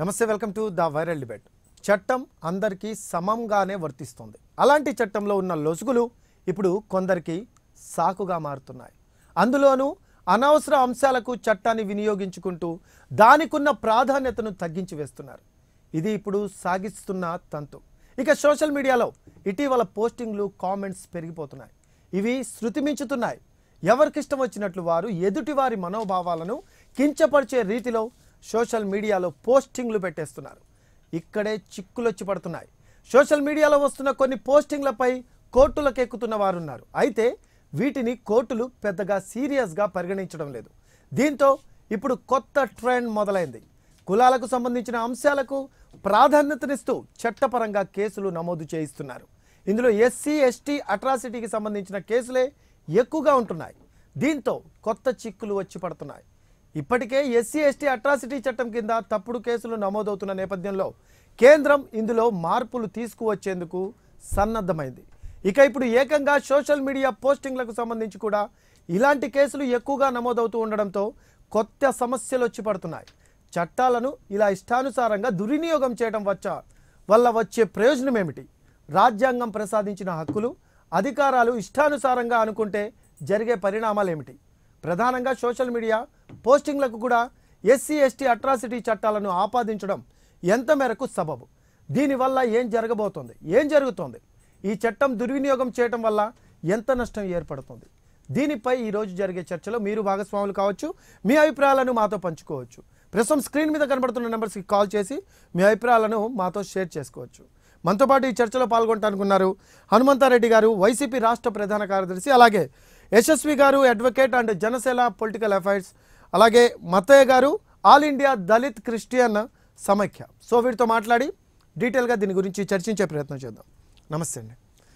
నమస్తే welcome to the viral debate చట్టం అందరికీ సమంగానే వర్తిస్తుంది అలాంటి చట్టంలో ఉన్న లొసుగులు ఇప్పుడు కొందరికి సాకుగా మారుతున్నాయి అందులోనూ అనవసర అంశాలకు చట్టాన్ని వినియోగించుకుంటూ దానికున్న ప్రాధాన్యతను తగ్గించి వేస్తున్నారు ఇది ఇప్పుడు సాగిస్తున్న తంతు ఇక సోషల్ మీడియాలో ఇటీవల పోస్టింగ్లు కామెంట్స్ పెరిగిపోతున్నాయి ఇవి శృతిమించుతున్నాయి ఎవరికిష్టం వచ్చినట్లు వారు ఎదుటివారి మనోభావాలను కించపరిచే రీతిలో సోషల్ మీడియాలో పోస్టింగ్లు పెట్టేస్తున్నారు ఇక్కడే చిక్కులొచ్చి పడుతున్నాయి సోషల్ మీడియాలో వస్తున్న కొన్ని పోస్టింగ్లపై కోర్టులకు ఎక్కుతున్న వారున్నారు అయితే వీటిని కోర్టులు పెద్దగా సీరియస్గా పరిగణించడం లేదు దీంతో ఇప్పుడు కొత్త ట్రెండ్ మొదలైంది కులాలకు సంబంధించిన అంశాలకు ప్రాధాన్యతనిస్తూ చట్టపరంగా కేసులు నమోదు చేయిస్తున్నారు ఇందులో ఎస్సీ ఎస్టీ అట్రాసిటీకి సంబంధించిన కేసులే ఎక్కువగా ఉంటున్నాయి దీంతో కొత్త చిక్కులు వచ్చి పడుతున్నాయి ఇప్పటికే ఎస్సీ ఎస్టీ అట్రాసిటీ చట్టం కింద తప్పుడు కేసులు నమోదవుతున్న నేపథ్యంలో కేంద్రం ఇందులో మార్పులు తీసుకువచ్చేందుకు సన్నద్ధమైంది ఇక ఇప్పుడు ఏకంగా సోషల్ మీడియా పోస్టింగ్లకు సంబంధించి కూడా ఇలాంటి కేసులు ఎక్కువగా నమోదవుతూ ఉండడంతో కొత్త సమస్యలు వచ్చి పడుతున్నాయి చట్టాలను ఇలా ఇష్టానుసారంగా దుర్వినియోగం చేయడం వచ్చ వల్ల వచ్చే ప్రయోజనం ఏమిటి రాజ్యాంగం ప్రసాదించిన హక్కులు అధికారాలు ఇష్టానుసారంగా అనుకుంటే జరిగే పరిణామాలు ఏమిటి ప్రధానంగా సోషల్ మీడియా పోస్టింగ్లకు కూడా ఎస్సీ ఎస్టీ అట్రాసిటీ చట్టాలను ఆపాదించడం ఎంత మేరకు సబబు దీనివల్ల ఏం జరగబోతోంది ఏం జరుగుతోంది ఈ చట్టం దుర్వినియోగం చేయటం వల్ల ఎంత నష్టం ఏర్పడుతుంది దీనిపై ఈరోజు జరిగే చర్చలో మీరు భాగస్వాములు కావచ్చు మీ అభిప్రాయాలను మాతో పంచుకోవచ్చు ప్రస్తుతం స్క్రీన్ మీద కనబడుతున్న నెంబర్స్కి కాల్ చేసి మీ అభిప్రాయాలను మాతో షేర్ చేసుకోవచ్చు మనతో పాటు ఈ చర్చలో పాల్గొంటానుకున్నారు హనుమంతారెడ్డి గారు వైసీపీ రాష్ట్ర ప్రధాన కార్యదర్శి అలాగే Yashasvi garu advocate and Janasena political affairs అలాగే Mattaiah garu all India Dalit Christian Samaikya so వీటితో మాట్లాడి డీటెయిల్గా దీని గురించి చర్చించే ప్రయత్నం చేద్దాం నమస్తే అండి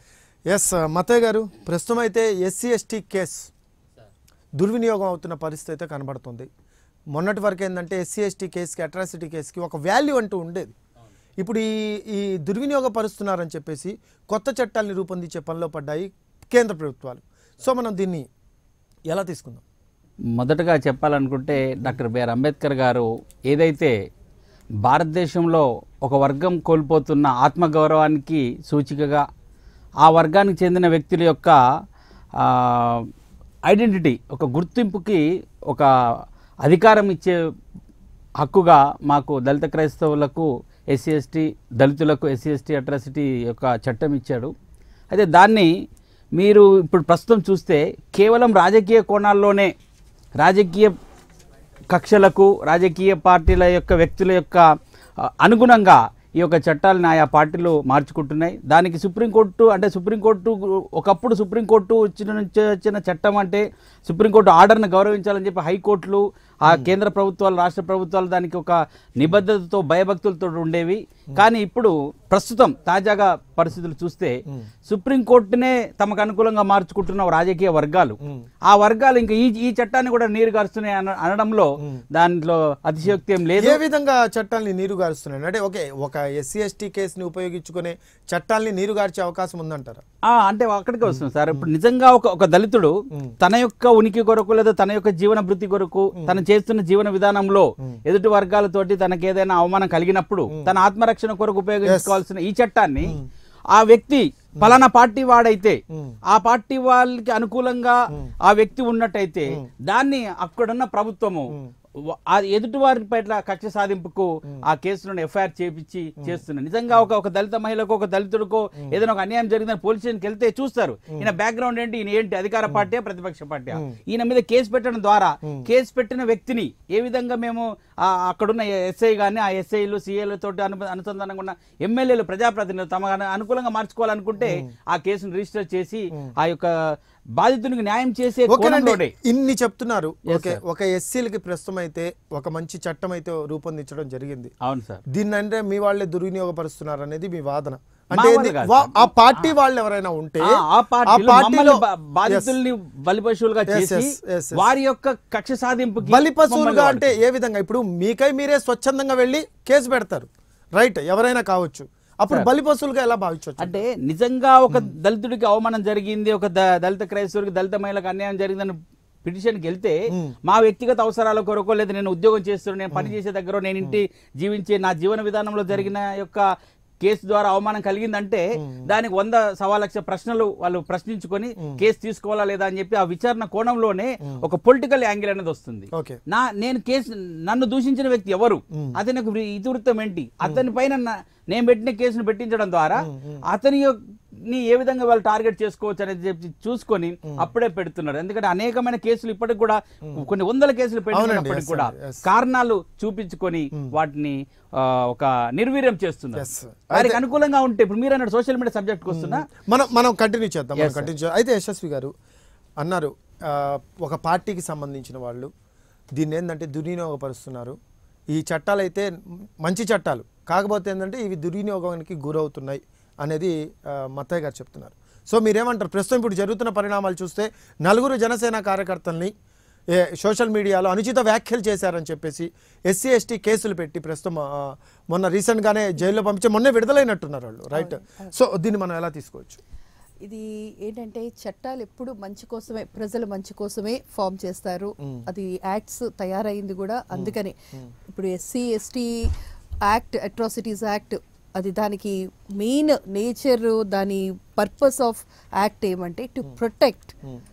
ఎస్ మతయ్య గారు ప్రస్తుతం అయితే ఎస్సీ ఎస్టీ కేస్ దుర్వినియోగం అవుతున్న పరిస్థితి అయితే కనబడుతుంది మొన్నటి వరకు ఏంటంటే ఎస్సీ ఎస్టీ కేసుకి అట్రాసిటీ కేసుకి ఒక వాల్యూ అంటూ ఉండేది ఇప్పుడు ఈ ఈ దుర్వినియోగపరుస్తున్నారని చెప్పేసి కొత్త చట్టాలని రూపొందించే పనిలో పడ్డాయి కేంద్ర ప్రభుత్వాలు సో మనం దీన్ని ఎలా తీసుకుందాం మొదటగా చెప్పాలనుకుంటే డాక్టర్ బిఆర్ అంబేద్కర్ గారు ఏదైతే భారతదేశంలో ఒక వర్గం కోల్పోతున్న ఆత్మగౌరవానికి సూచికగా ఆ వర్గానికి చెందిన వ్యక్తుల యొక్క ఆ, ఐడెంటిటీ ఒక గుర్తింపుకి ఒక అధికారం ఇచ్చే హక్కుగా మాకు దళిత క్రైస్తవులకు ఎస్సీ ఎస్టీ దళితులకు ఎస్సీ ఎస్టీ అట్రాసిటీ యొక్క చట్టం ఇచ్చాడు అయితే దాన్ని మీరు ఇప్పుడు ప్రస్తుతం చూస్తే కేవలం రాజకీయ కోణాల్లోనే రాజకీయ కక్షలకు రాజకీయ పార్టీల యొక్క వ్యక్తుల యొక్క ఆ, అనుగుణంగా ఈ యొక్క చట్టాలను ఆయా పార్టీలు మార్చుకుంటున్నాయి దానికి సుప్రీంకోర్టు అంటే సుప్రీంకోర్టు ఒకప్పుడు సుప్రీంకోర్టు వచ్చిన నుంచి వచ్చిన చట్టం అంటే సుప్రీంకోర్టు ఆర్డర్ను గౌరవించాలని చెప్పి హైకోర్టులు ఆ కేంద్ర ప్రభుత్వాలు రాష్ట్ర ప్రభుత్వాలు దానికి ఒక నిబద్ధతతో భయభక్తులతో ఉండేవి కానీ ఇప్పుడు ప్రస్తుతం తాజాగా పరిస్థితులు చూస్తే సుప్రీంకోర్టునే తమకు అనుకూలంగా మార్చుకుంటున్న రాజకీయ వర్గాలు ఆ వర్గాలు ఇంకా ఈ ఈ చట్టాన్ని కూడా నీరు గారుస్తున్నాయి అన- అనడంలో దాంట్లో అతిశయోక్తి ఏం లేదు ఏ విధంగా చట్టాలని నీరు గారుస్తున్నాయి అంటే ఓకే ఒక ఎస్సీ ఎస్టీ కేసుని ఉపయోగించుకునే చట్టాలని నీరు గార్చే అవకాశం ఉందంటారా ఆ, అంటే అక్కడికి వస్తుంది సార్ ఇప్పుడు నిజంగా ఒక ఒక దళితుడు తన యొక్క ఉనికి కొరకు లేదా తన యొక్క జీవన భృతి కొరకు తను చేస్తున్న జీవన విధానంలో ఎదుటి వర్గాలతోటి తనకి ఏదైనా అవమానం కలిగినప్పుడు తన ఆత్మరక్షణ కొరకు ఉపయోగించుకోవాల్సిన ఈ చట్టాన్ని ఆ వ్యక్తి పలానా పార్టీ వాడైతే ఆ పార్టీ వాళ్ళకి అనుకూలంగా ఆ వ్యక్తి ఉన్నట్టయితే దాన్ని అక్కడున్న ప్రభుత్వము వ- ఆ ఎదుటి వారి పట్ల కక్ష సాధింపుకు ఆ కేసులను ఎఫ్ఐఆర్ చేపించి చేస్తున్నారు నిజంగా ఒక ఒక దళిత మహిళకు ఒక దళితుడికో ఏదైనా ఒక అన్యాయం జరిగిందని పోలీస్ స్టేషన్కి వెళ్తే చూస్తారు ఈయన బ్యాక్గ్రౌండ్ ఏంటి ఈయన ఏంటి అధికార పార్టీ ప్రతిపక్ష పార్టీ ఈయన మీద కేసు పెట్టడం ద్వారా కేసు పెట్టిన వ్యక్తిని ఏ విధంగా మేము ఆ అక్కడున్న ఎస్ఐ కానీ ఆ ఎస్ఐలు సిఐలతో అనుసంధానంగా ఉన్న ఎమ్మెల్యేలు ప్రజాప్రతినిధులు తమ అను- అనుకూలంగా మార్చుకోవాలనుకుంటే ఆ కేసును రిజిస్టర్ చేసి ఆ యొక్క బాధితునికి న్యాయం చేసే ఓకేనండి కోణంలోనే ఇన్ని చెప్తున్నారు Yes, ఓకే sir. ఒక ఎస్సీలకి ప్రస్తుతం అయితే ఒక మంచి చట్టం అయితే రూపొందించడం జరిగింది అవును సార్ దీన్ని అంటే మీ వాళ్ళే దుర్వినియోగపరుస్తున్నారు అనేది మీ వాదన మా అంటే వాళ్ళు ఏంది? కాదు వా- సార్. ఆ పార్టీ వాళ్ళు ఎవరైనా ఉంటే ఆ, ఆ పార్టీలో పార్టీలో మమ్మల్ని బా- బాధితుల్ని బలిపశువులుగా Yes, చేసి yes, yes, yes. వారి యొక్క కక్ష సాధింపుకి బలిపశువులుగా మమ్మల్ని అంటే ఏ విధంగా ఇప్పుడు మీకై మీరే స్వచ్ఛందంగా వెళ్ళి కేసు పెడతారు రైట్ ఎవరైనా కావచ్చు అప్పుడు బలిపశువులుగా ఎలా భావించవచ్చు అంటే నిజంగా ఒక దళితుడికి అవమానం జరిగింది ఒక ద- దళిత క్రైస్తవుడికి దళిత మహిళకు అన్యాయం జరిగిందని పిటిషన్కి వెళ్తే మా వ్యక్తిగత అవసరాల కొరకు లేదా నేను ఉద్యోగం చేస్తున్నాను నేను పని చేసే దగ్గర నేను ఇంటి జీవించే నా జీవన విధానంలో జరిగిన యొక్క కేసు ద్వారా అవమానం కలిగిందంటే దానికి వంద సవా లక్ష ప్రశ్నలు వాళ్ళు ప్రశ్నించుకొని కేసు తీసుకోవాలా లేదా అని చెప్పి ఆ విచారణ కోణంలోనే ఒక పొలిటికల్ యాంగిల్ అనేది వస్తుంది ఓకే నా నేను కేసు నన్ను దూషించిన వ్యక్తి ఎవరు అతనికి వృ- ఇతివృత్తం ఏంటి అతని పైన నా- నేను పెట్టిన కేసును పెట్టించడం ద్వారా అతని యొక్క- ని ఏ విధంగా వాళ్ళు టార్గెట్ చేసుకోవచ్చు అనేది చెప్పి చూసుకొని అప్పుడే పెడుతున్నారు ఎందుకంటే అనేకమైన కేసులు ఇప్పటికి కూడా కొన్ని వందల కేసులు పెట్టినప్పటికి yes, కూడా sir, yes. కారణాలు చూపించుకొని వాటిని ఆ, ఒక నిర్వీర్యం చేస్తున్నారు Yes, sir. వారికి అనుకూలంగా ఉంటే ఇప్పుడు మీరు అన్నట్టు సోషల్ మీడియా సబ్జెక్ట్ వస్తున్నా మనం మనం కంటిన్యూ చేద్దాం మనం Yes, sir. కంటిన్యూ చేద్దాం అయితే యశస్వి గారు అన్నారు ఆ, ఒక పార్టీకి సంబంధించిన వాళ్ళు దీన్ని ఏంటంటే దుర్వినియోగపరుస్తున్నారు ఈ చట్టాలు అయితే మంచి చట్టాలు కాకపోతే ఏంటంటే ఇవి దుర్వినియోగానికి గురవుతున్నాయి అనేది ఆ, మత్తయ్య గారు చెప్తున్నారు సో మీరేమంటారు ప్రస్తుతం ఇప్పుడు జరుగుతున్న పరిణామాలు చూస్తే నలుగురు జనసేన కార్యకర్తల్ని ఏ సోషల్ మీడియాలో అనుచిత వ్యాఖ్యలు చేశారని చెప్పేసి ఎస్సీ ఎస్టీ కేసులు పెట్టి ప్రస్తుతం ఆ, మొన్న రీసెంట్గానే జైల్లో పంపించి మొన్నే విడుదలైనట్టున్నారు వాళ్ళు రైట్ సో దీన్ని మనం ఎలా తీసుకోవచ్చు ఇది ఏంటంటే చట్టాలు ఎప్పుడు మంచి కోసమే ప్రజల మంచి కోసమే ఫామ్ చేస్తారు అది యాక్ట్స్ తయారైంది కూడా అందుకనే ఇప్పుడు SC ST act atrocities act అది దానికి మెయిన్ నేచర్ దాని పర్పస్ ఆఫ్ యాక్ట్ ఏమంటే to protect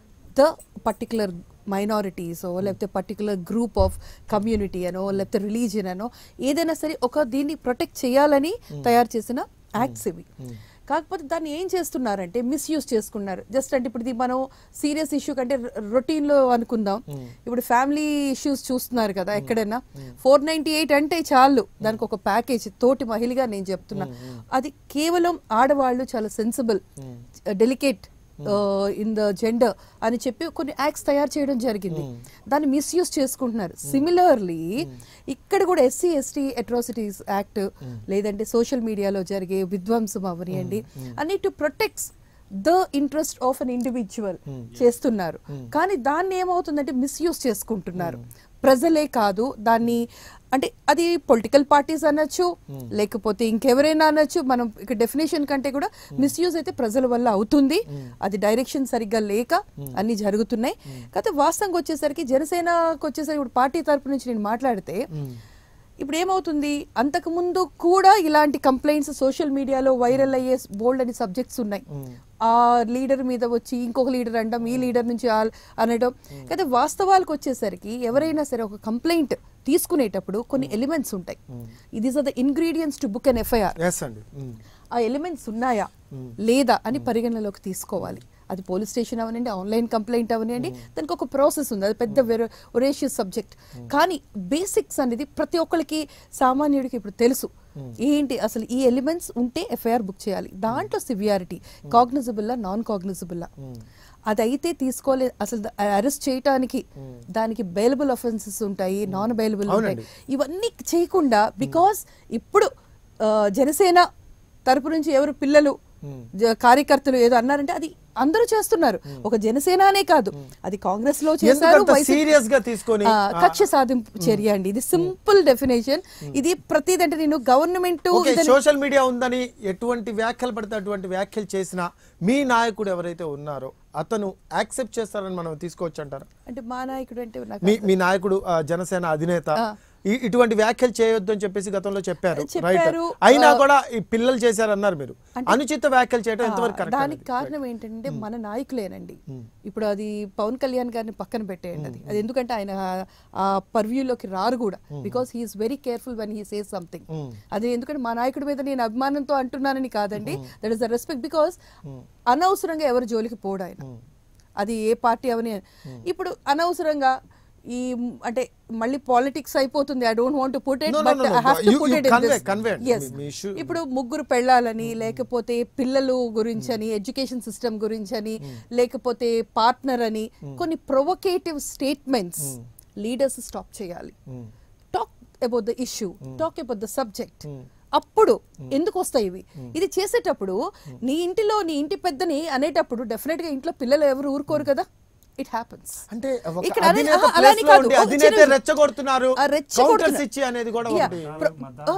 the particular minorities లేకపోతే పర్టికులర్ గ్రూప్ ఆఫ్ కమ్యూనిటీ అనో లేకపోతే రిలీజియన్ అనో ఏదైనా సరే ఒక దీన్ని ప్రొటెక్ట్ చేయాలని తయారు చేసిన యాక్ట్స్ ఇవి కాకపోతే దాన్ని ఏం చేస్తున్నారంటే మిస్యూజ్ చేసుకున్నారు జస్ట్ అంటే ఇప్పుడు ఇది మనం సీరియస్ ఇష్యూ కంటే రొటీన్ లో అనుకుందాం ఇప్పుడు ఫ్యామిలీ ఇష్యూస్ చూస్తున్నారు కదా ఎక్కడైనా ఫోర్ నైన్టీ ఎయిట్ అంటే చాలు దానికి ఒక ప్యాకేజ్ తోటి మహిళగా నేను చెప్తున్నా అది కేవలం ఆడవాళ్ళు చాలా sensible delicate in the gender అని చెప్పి కొన్ని యాక్ట్స్ తయారు చేయడం జరిగింది దాన్ని మిస్యూజ్ చేసుకుంటున్నారు సిమిలర్లీ ఇక్కడ కూడా ఎస్సీ ఎస్టీ అట్రాసిటీస్ యాక్ట్ లేదంటే సోషల్ మీడియాలో జరిగే విధ్వంసం అవనియండి అన్ని to protects the interest of an individual చేస్తున్నారు కానీ దాన్ని ఏమవుతుందంటే మిస్యూజ్ చేసుకుంటున్నారు ప్రజలే కాదు దాన్ని అంటే అది పొలిటికల్ పార్టీస్ అనొచ్చు లేకపోతే ఇంకెవరైనా అనొచ్చు మనం ఇక డెఫినేషన్ కంటే కూడా మిస్యూజ్ అయితే ప్రజల వల్ల అవుతుంది అది డైరెక్షన్ సరిగ్గా లేక అన్ని జరుగుతున్నాయి కాకపోతే వాస్తవంగా వచ్చేసరికి జనసేనకు వచ్చేసరికి ఇప్పుడు పార్టీ తరపు నుంచి నేను మాట్లాడితే ఇప్పుడు ఏమవుతుంది అంతకు ముందు కూడా ఇలాంటి కంప్లైంట్స్ సోషల్ మీడియాలో వైరల్ అయ్యే బోల్డ్ అని సబ్జెక్ట్స్ ఉన్నాయి ఆ లీడర్ మీద వచ్చి ఇంకొక లీడర్ అనడం ఈ లీడర్ నుంచి ఆ- అనడం అయితే వాస్తవాలకు వచ్చేసరికి ఎవరైనా సరే ఒక కంప్లైంట్ తీసుకునేటప్పుడు కొన్ని ఎలిమెంట్స్ ఉంటాయి ఇది are the ingredients to book an FIR yes అండి మ్మ్. ఆ ఎలిమెంట్స్ ఉన్నాయా లేదా అని పరిగణనలోకి తీసుకోవాలి అది పోలీస్ స్టేషన్ అవనండి ఆన్లైన్ కంప్లైంట్ అవనండి దానికి ఒక ప్రాసెస్ ఉంది అది పెద్ద ఒరేషియస్ సబ్జెక్ట్ కానీ బేసిక్స్ అనేది ప్రతి ఒక్కరికి సామాన్యుడికి ఇప్పుడు తెలుసు ఏంటి అసలు ఈ ఎలిమెంట్స్ ఉంటే ఎఫ్ఐఆర్ బుక్ చేయాలి దాంట్లో సివియారిటీ కాగ్నిజబుల్లా నాన్ కాగ్నిజబుల్లా అదైతే తీసుకోలే అసలు అరెస్ట్ చేయటానికి దానికి బెయిలబుల్ అఫెన్సెస్ ఉంటాయి నాన్ బెయిలబుల్ ఉంటాయి అవునండి. ఇవన్నీ చేయకుండా బికాస్ ఇప్పుడు ఆ, జనసేన తరపు నుంచి ఎవరు పిల్లలు జ- కార్యకర్తలు ఏదో అన్నారంటే అది అందరూ చేస్తున్నారు ఒక జనసేననే కాదు అది కాంగ్రెస్ లో చేశారు ఎందుకంత వైసీపీ- serious గా తీసుకొని, ఆ, కక్ష సాధింపు చర్య అండి ఇది సింపుల్ డెఫినేషన్ ఇది ప్రతిదంటే నేను గవర్నమెంట్ ఓకే సోషల్ మీడియా ఉందని ఎటువంటి వ్యాఖ్యలు పడితే అటువంటి వ్యాఖ్యలు చేసిన మీ నాయకుడు ఎవరైతే ఉన్నారో అతను యాక్సెప్ట్ చేస్తారని మనం తీసుకోవచ్చు అంటారా అంటే మా నాయకుడు అంటే నాకు మీ మీ నాయకుడు ఆ, జనసేన అధినేత ఈ- ఇటువంటి వ్యాఖ్యలు చేయొద్దు అని చెప్పేసి గతంలో చెప్పారు రైట్ చెప్పారు, అయినా ఆ, కూడా ఈ పిల్లలు చేశారన్నారు మీరు అనుచిత వ్యాఖ్యలు చేయడం ఎంతవరకు ఆ, కరెక్ట్ దానికి కారణం ఏంటంటే మన నాయకులేనండి ఇప్పుడు అది పవన్ కళ్యాణ్ గారిని పక్కన పెట్టేయండి అది అది ఎందుకంటే ఆయన ఆ- ఆ పర్వ్యూలోకి రారు కూడా because he's very careful when he says something అది ఎందుకంటే మా నాయకుడి మీద నేను అభిమానంతో అంటున్నానని కాదండి that is the respect because అనవసరంగా ఎవరు జోలికి పోడు ఆయన అది ఏ పార్టీ అవని ఇప్పుడు అనవసరంగా ఈ మ్, అంటే మళ్ళీ పాలిటిక్స్ అయిపోతుంది I don't want put it No, no, but no, no. I have to You- put you it in convey, this convey. yes మీ- మీ issue- ఇప్పుడు ముగ్గురు పెళ్ళాలని లేకపోతే పిల్లలు గురించని ఎడ్యుకేషన్ సిస్టమ్ గురించని లేకపోతే పార్ట్నర్ అని కొన్ని ప్రొవోకేటివ్ స్టేట్మెంట్స్ లీడర్స్ స్టాప్ చేయాలి talk about the issue talk about the subject అప్పుడు ఎందుకు వస్తాయి ఇవి ఇది చేసేటప్పుడు నీ ఇంటిలో నీ ఇంటి పెద్దని అనేటప్పుడు డెఫినెట్ గా ఇంట్లో పిల్లలు ఎవరు ఊరుకోరు కదా ఇట్ హ్యాపెన్స్ అంటే ఒక ఇక్కడ అదే- అధినేత ఆహా, place అలాని లో కాదు. ఉండి ఒక అధినేత చిన్న- రెచ్చగొడుతున్నారు ఆ, రెచ్చగొడుతున్నారు. కౌంటర్స్ ఇచ్చి అనేది కూడా Yeah. ఒకటి ప్ర- ఆ,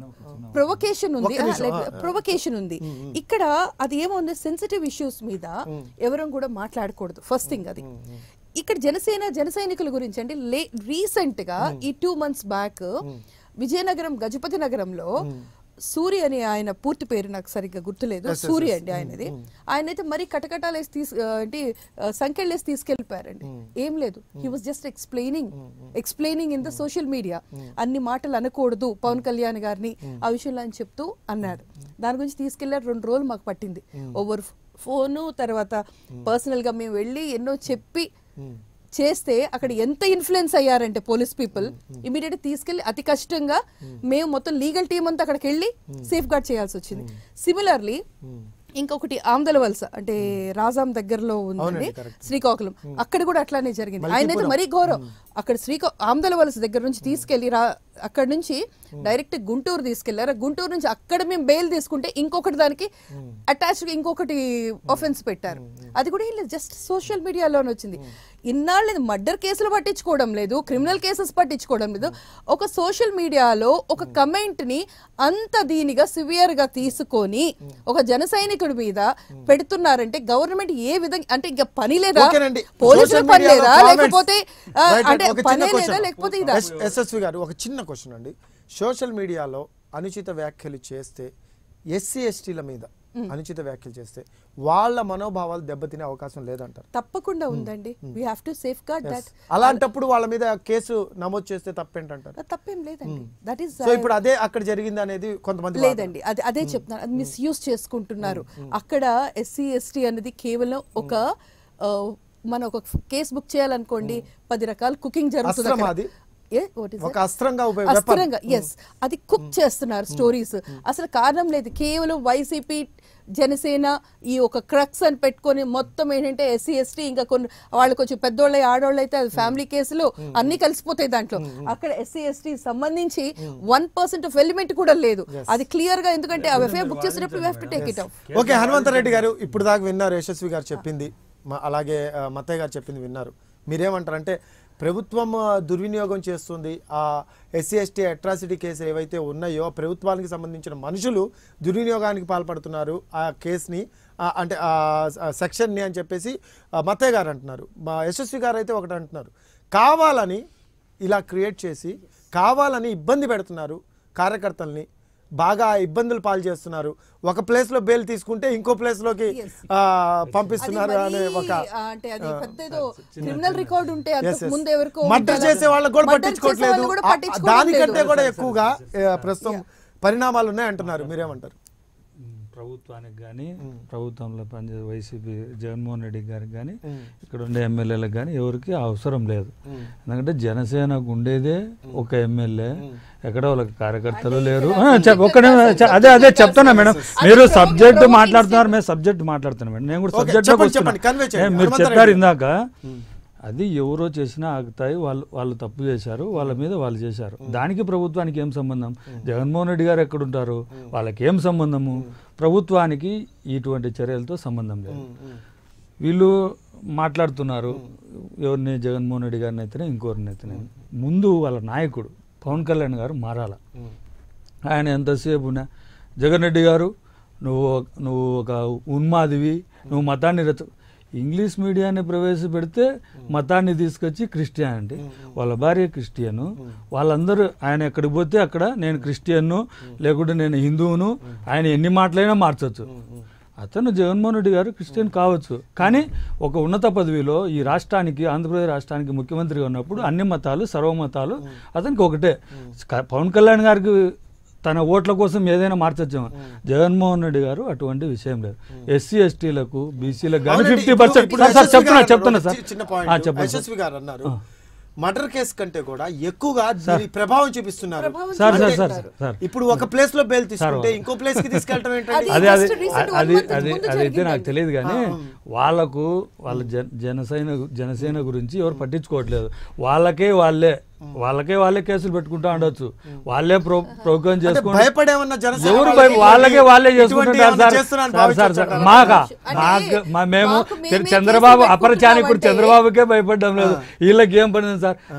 ప్రొవకేషన్ ఉంది ఒక్క నిమిషం, ఆ, ఆ. ప్రొవకేషన్ ఉంది ఇక్కడ అది ఏముంది సెన్సిటివ్ ఇష్యూస్ మీద ఎవరం కూడా మాట్లాడకూడదు ఫస్ట్ థింగ్ అది ఇక్కడ జనసేన జన సైనికుల గురించి అంటే లే రీసెంట్ గా ఈ టూ మంత్స్ బ్యాక్ విజయనగరం గజపతి నగరంలో సూర్య అని ఆయన పూర్తి పేరు నాకు సరిగ్గా గుర్తులేదు సూర్య అండి ఆయనది ఆయన అయితే మరీ కటకటాలు వేసి తీసు ఆ, ఏంటి ఆ, సంఖ్యలు వేసి తీసుకెళ్లిపోయారండి ఏం లేదు he was just explaining explaining in the social media అన్ని మాటలు అనకూడదు పవన్ కళ్యాణ్ గారిని ఆ విషయంలో అని చెప్తూ అన్నాడు దాని గురించి తీసుకెళ్లారు రెండు రోజులు మాకు పట్టింది ఓవర్ ఫోను తర్వాత పర్సనల్ గా మేము వెళ్ళి ఎన్నో చెప్పి చేస్తే అక్కడ ఎంత ఇన్ఫ్లుయెన్స్ అయ్యారంటే పోలీస్ పీపుల్ ఇమీడియట్ తీసుకెళ్లి అతి కష్టంగా మేము మొత్తం లీగల్ టీం అంతా అక్కడికి వెళ్ళి సేఫ్ గార్డ్ చేయాల్సి వచ్చింది సిమిలర్లీ ఇంకొకటి ఆమ్దల వలస అంటే రాజాం దగ్గరలో ఉందండి శ్రీకాకుళం అక్కడ కూడా అట్లానే జరిగింది ఆయన అయితే మరీ ఘోరం అక్కడ శ్రీకా ఆమ్దల వలస దగ్గర నుంచి తీసుకెళ్లి రా అక్కడ నుంచి డైరెక్ట్ గుంటూరు తీసుకెళ్లారు ఆ గుంటూరు నుంచి అక్కడ మేము బెయిల్ తీసుకుంటే ఇంకొకటి దానికి అటాచ్డ్ ఇంకొకటి ఆఫెన్స్ పెట్టారు అది కూడా ఏం లేదు జస్ట్ సోషల్ మీడియాలోనే వచ్చింది ఇన్నాళ్ళు మర్డర్ కేసులు పట్టించుకోవడం లేదు క్రిమినల్ కేసెస్ పట్టించుకోవడం లేదు ఒక సోషల్ మీడియాలో ఒక కమెంట్ ని అంత దీనిగా సివియర్ గా తీసుకొని ఒక జన సైనికుడి మీద పెడుతున్నారంటే గవర్నమెంట్ ఏ విధంగా అంటే ఇంకా పని లేదా ఓకేనండి. పోలీసుల Social పని media లో లేదా comments. లేకపోతే ఆ, Right, అంటే ఒక చిన్న పనే question. లేదా లేకపోతే ఇదా ఎస్- ఎస్ఎస్వి గారు ఒక చిన్న క్వశ్చన్ అండి సోషల్ మీడియాలో అనుచిత వ్యాఖ్యలు చేస్తే ఎస్సీ ఎస్టీల మీద అనుచిత వ్యాఖ్యలు చేస్తే వాళ్ళ మనోభావాలు దెబ్బతినే అవకాశం లేదంటారు తప్పకుండా ఉందండి we have to safeguard that అలాంటప్పుడు వాళ్ళ మీద కేసు నమోదు చేస్తే తప్పేంటంటారు తప్పేం లేదండి దట్ ఈస్ సో ఇప్పుడు అదే అక్కడ జరిగింది అనేది కొంతమంది వాదన. లేదండి అది అదే చెప్తున్నాను అది మిస్యూజ్ చేసుకుంటున్నారు అక్కడ ఎస్సీ ఎస్టీ అనేది కేవలం ఒక ఆ, మనం ఒక కేసు బుక్ చేయాలనుకోండి పది రకాల కుకింగ్ జరుగుతుంది అస్త్రమా అక్కడ. అది? ఏ, what is ఒక that? అస్త్రంగా ఉపయోగ weapon. అస్త్రంగా ఎస్ అది కుక్ చేస్తున్నారు స్టోరీస్ అసలు కారణం లేదు కేవలం వైసీపీ జనసేన ఈ ఒక క్రక్స్ అని పెట్టుకొని మొత్తం ఏంటంటే ఎస్సీ ఎస్టీ ఇంకా కొన్ని వాళ్ళు కొంచెం పెద్దోళ్ళ ఆడోళ్ళు అయితే అది ఫ్యామిలీ కేసులు అన్ని కలిసిపోతాయి దాంట్లో అక్కడ ఎస్సీ ఎస్టీ సంబంధించి వన్ పర్సెంట్ ఆఫ్ ఎలిమెంట్ కూడా లేదు అది క్లియర్ గా ఎందుకంటే ఆ ఎఫ్ఐఆర్ బుక్ చేసినప్పుడు we have to take it of okay Hanumantha Reddy గారు ఇప్పుడు దాకా విన్నారు యశస్వి గారు చెప్పింది మ- అలాగే ఆ, మత్తయ్య గారు చెప్పింది విన్నారు మీరేమంటారు అంటే ప్రభుత్వం ఆ, దుర్వినియోగం చేస్తుంది ఆ ఎస్సీ ఎస్టీ అట్రాసిటీ కేసులు ఏవైతే ఉన్నాయో ప్రభుత్వానికి సంబంధించిన మనుషులు దుర్వినియోగానికి పాల్పడుతున్నారు ఆ కేసుని ఆ, అంటే ఆ ఆ సెక్షన్ని అని చెప్పేసి ఆ, మత్తయ్య గారు అంటున్నారు మా యశస్వి గారు అయితే ఒకటి అంటున్నారు కావాలని ఇలా క్రియేట్ చేసి కావాలని ఇబ్బంది పెడుతున్నారు కార్యకర్తల్ని బాగా ఇబ్బందులు పాలు చేస్తున్నారు ఒక ప్లేస్ లో బెయిల్ తీసుకుంటే ఇంకో ప్లేస్ లోకి ఆ, పంపిస్తున్నారు అనే ఒక అంటే అది పెద్ద ఏదో క్రిమినల్ రికార్డ్ ఉంటే Yes, అంతకు yes. ముందు ఎవరికో మర్డర్ ఉండాలి. చేసే వాళ్ళకి కూడా Murder చేసే పట్టించుకోవట్లేదు వాళ్ళు కూడా ఆ- పట్టించుకోవడం దానికంటే లేదు. కూడా ఎక్కువగా ఆ, ప్రస్తుతం పరిణామాలు ఉన్నాయి అంటున్నారు మీరేమంటారు ఉమ్, ప్రభుత్వానికి కానీ ప్రభుత్వంలో పనిచేసే వైసీపీ జగన్మోహన్ రెడ్డి గారికి కానీ ఇక్కడ ఉండే ఎమ్మెల్యేలకు కానీ ఎవరికి అవసరం లేదు ఎందుకంటే జనసేనకు ఉండేదే ఒక ఎమ్మెల్యే ఎక్కడ వాళ్ళకి కార్యకర్తలు లేరు ఆ, చెప్- ఒక్క నిమిషం, చె- అదే అదే చెప్తున్నా మేడం మీరు provoking- సబ్జెక్ట్ provoking మాట్లాడుతున్నారు మేము సబ్జెక్ట్ మాట్లాడుతున్నాం మేడం నేను కూడా Okay, సబ్జెక్ట్ చెప్పండి, చెప్పండి, convey చేయండి. మీరు హనుమంతరావు చెప్పారు గారు. ఇందాక అది ఎవరో చేసినా ఆగుతాయి వాళ్ళు వాళ్ళు తప్పు చేశారు వాళ్ళ మీద వాళ్ళు చేశారు దానికి ప్రభుత్వానికి ఏం సంబంధం జగన్మోహన్ రెడ్డి గారు ఎక్కడుంటారు వాళ్ళకి ఏం సంబంధము ప్రభుత్వానికి ఇటువంటి చర్యలతో సంబంధం లేదు వీళ్ళు మాట్లాడుతున్నారు ఎవరిని జగన్మోహన్ రెడ్డి గారిని అయితేనే ఇంకోరిని అయితేనే ముందు వాళ్ళ నాయకుడు పవన్ కళ్యాణ్ గారు మారాల ఆయన ఎంతసేపు ఉన్నా జగన్ రెడ్డి గారు నువ్వు నువ్వు ఒక ఉన్మాదివి నువ్వు మతాన్ని రచ ఇంగ్లీష్ మీడియాన్ని ప్రవేశపెడితే మతాన్ని తీసుకొచ్చి క్రిస్టియానిటీ వాళ్ళ భార్య క్రిస్టియను వాళ్ళందరూ ఆయన ఎక్కడికి పోతే అక్కడ నేను క్రిస్టియన్ను లేకుంటే నేను హిందువును ఆయన ఎన్ని మాటలైనా మార్చొచ్చు అతను జగన్మోహన్ రెడ్డి గారు క్రిస్టియన్ కావచ్చు కానీ ఒక ఉన్నత పదవిలో ఈ రాష్ట్రానికి ఆంధ్రప్రదేశ్ రాష్ట్రానికి ముఖ్యమంత్రిగా ఉన్నప్పుడు అన్ని మతాలు సర్వమతాలు అతనికి ఒకటే క- పవన్ కళ్యాణ్ గారికి తన ఓట్ల కోసం ఏదైనా మార్చొచ్చాము జగన్మోహన్ రెడ్డి గారు అటువంటి విషయం లేదు ఎస్సీ ఎస్టీలకు బీసీలకు కానీ అవునండి, ఫిఫ్టీ ఇప్పుడు- పర్సెంట్ ఇప్పుడు సార్ సార్ యశస్వి చెప్తున్నా గారు చెప్తున్నా అన్నారు, సార్ చి- చిన్న ఆ, పాయింట్ చెప్పండి సార్. యశస్వి గారు అన్నారు మర్డర్ కేసు కంటే కూడా ఎక్కువగా దీని ప్రభావం చూపిస్తున్నారు ప్రభావం సార్ సార్ చూపిస్తారు. సార్ సార్ ఇప్పుడు ఒక ప్లేస్ లో బెయిల్ తీసుకుంటే ఇంకో ప్లేస్ కి తీసుకెళ్ళటం ఏంటండి అది అదే అదే just recent one అది month అది ముందు అదైతే నాకు జరిగిందండి. తెలియదు కానీ వాళ్ళకు వాళ్ళ జన జనసేన జనసేన గురించి ఎవరు పట్టించుకోవట్లేదు వాళ్ళకే వాళ్ళే వాళ్ళకే వాళ్ళే కేసులు పెట్టుకుంటా ఉండొచ్చు వాళ్ళే ప్రో ప్రోగ్రామ్ అంటే చేసుకుంటూ భయపడేమన్నా జనసేన ఎవరు వాళ్ళకి భయ- వాళ్ళకే వాళ్ళే ఇటువంటి చేసుకుంటుంటారు ఏమన్నా సార్ చేస్తున్నారని సార్ సార్ సార్ భావించొచ్చా? మాకా అంటే మాకు మా- మేము మాకు మేమే చంద్రబాబు కేసులు అపరచానికుడు పెట్టుకుంటున్నామంటే- చంద్రబాబుకే భయపడ్డం లేదు వీళ్ళకి ఏం పడింది సార్ సార్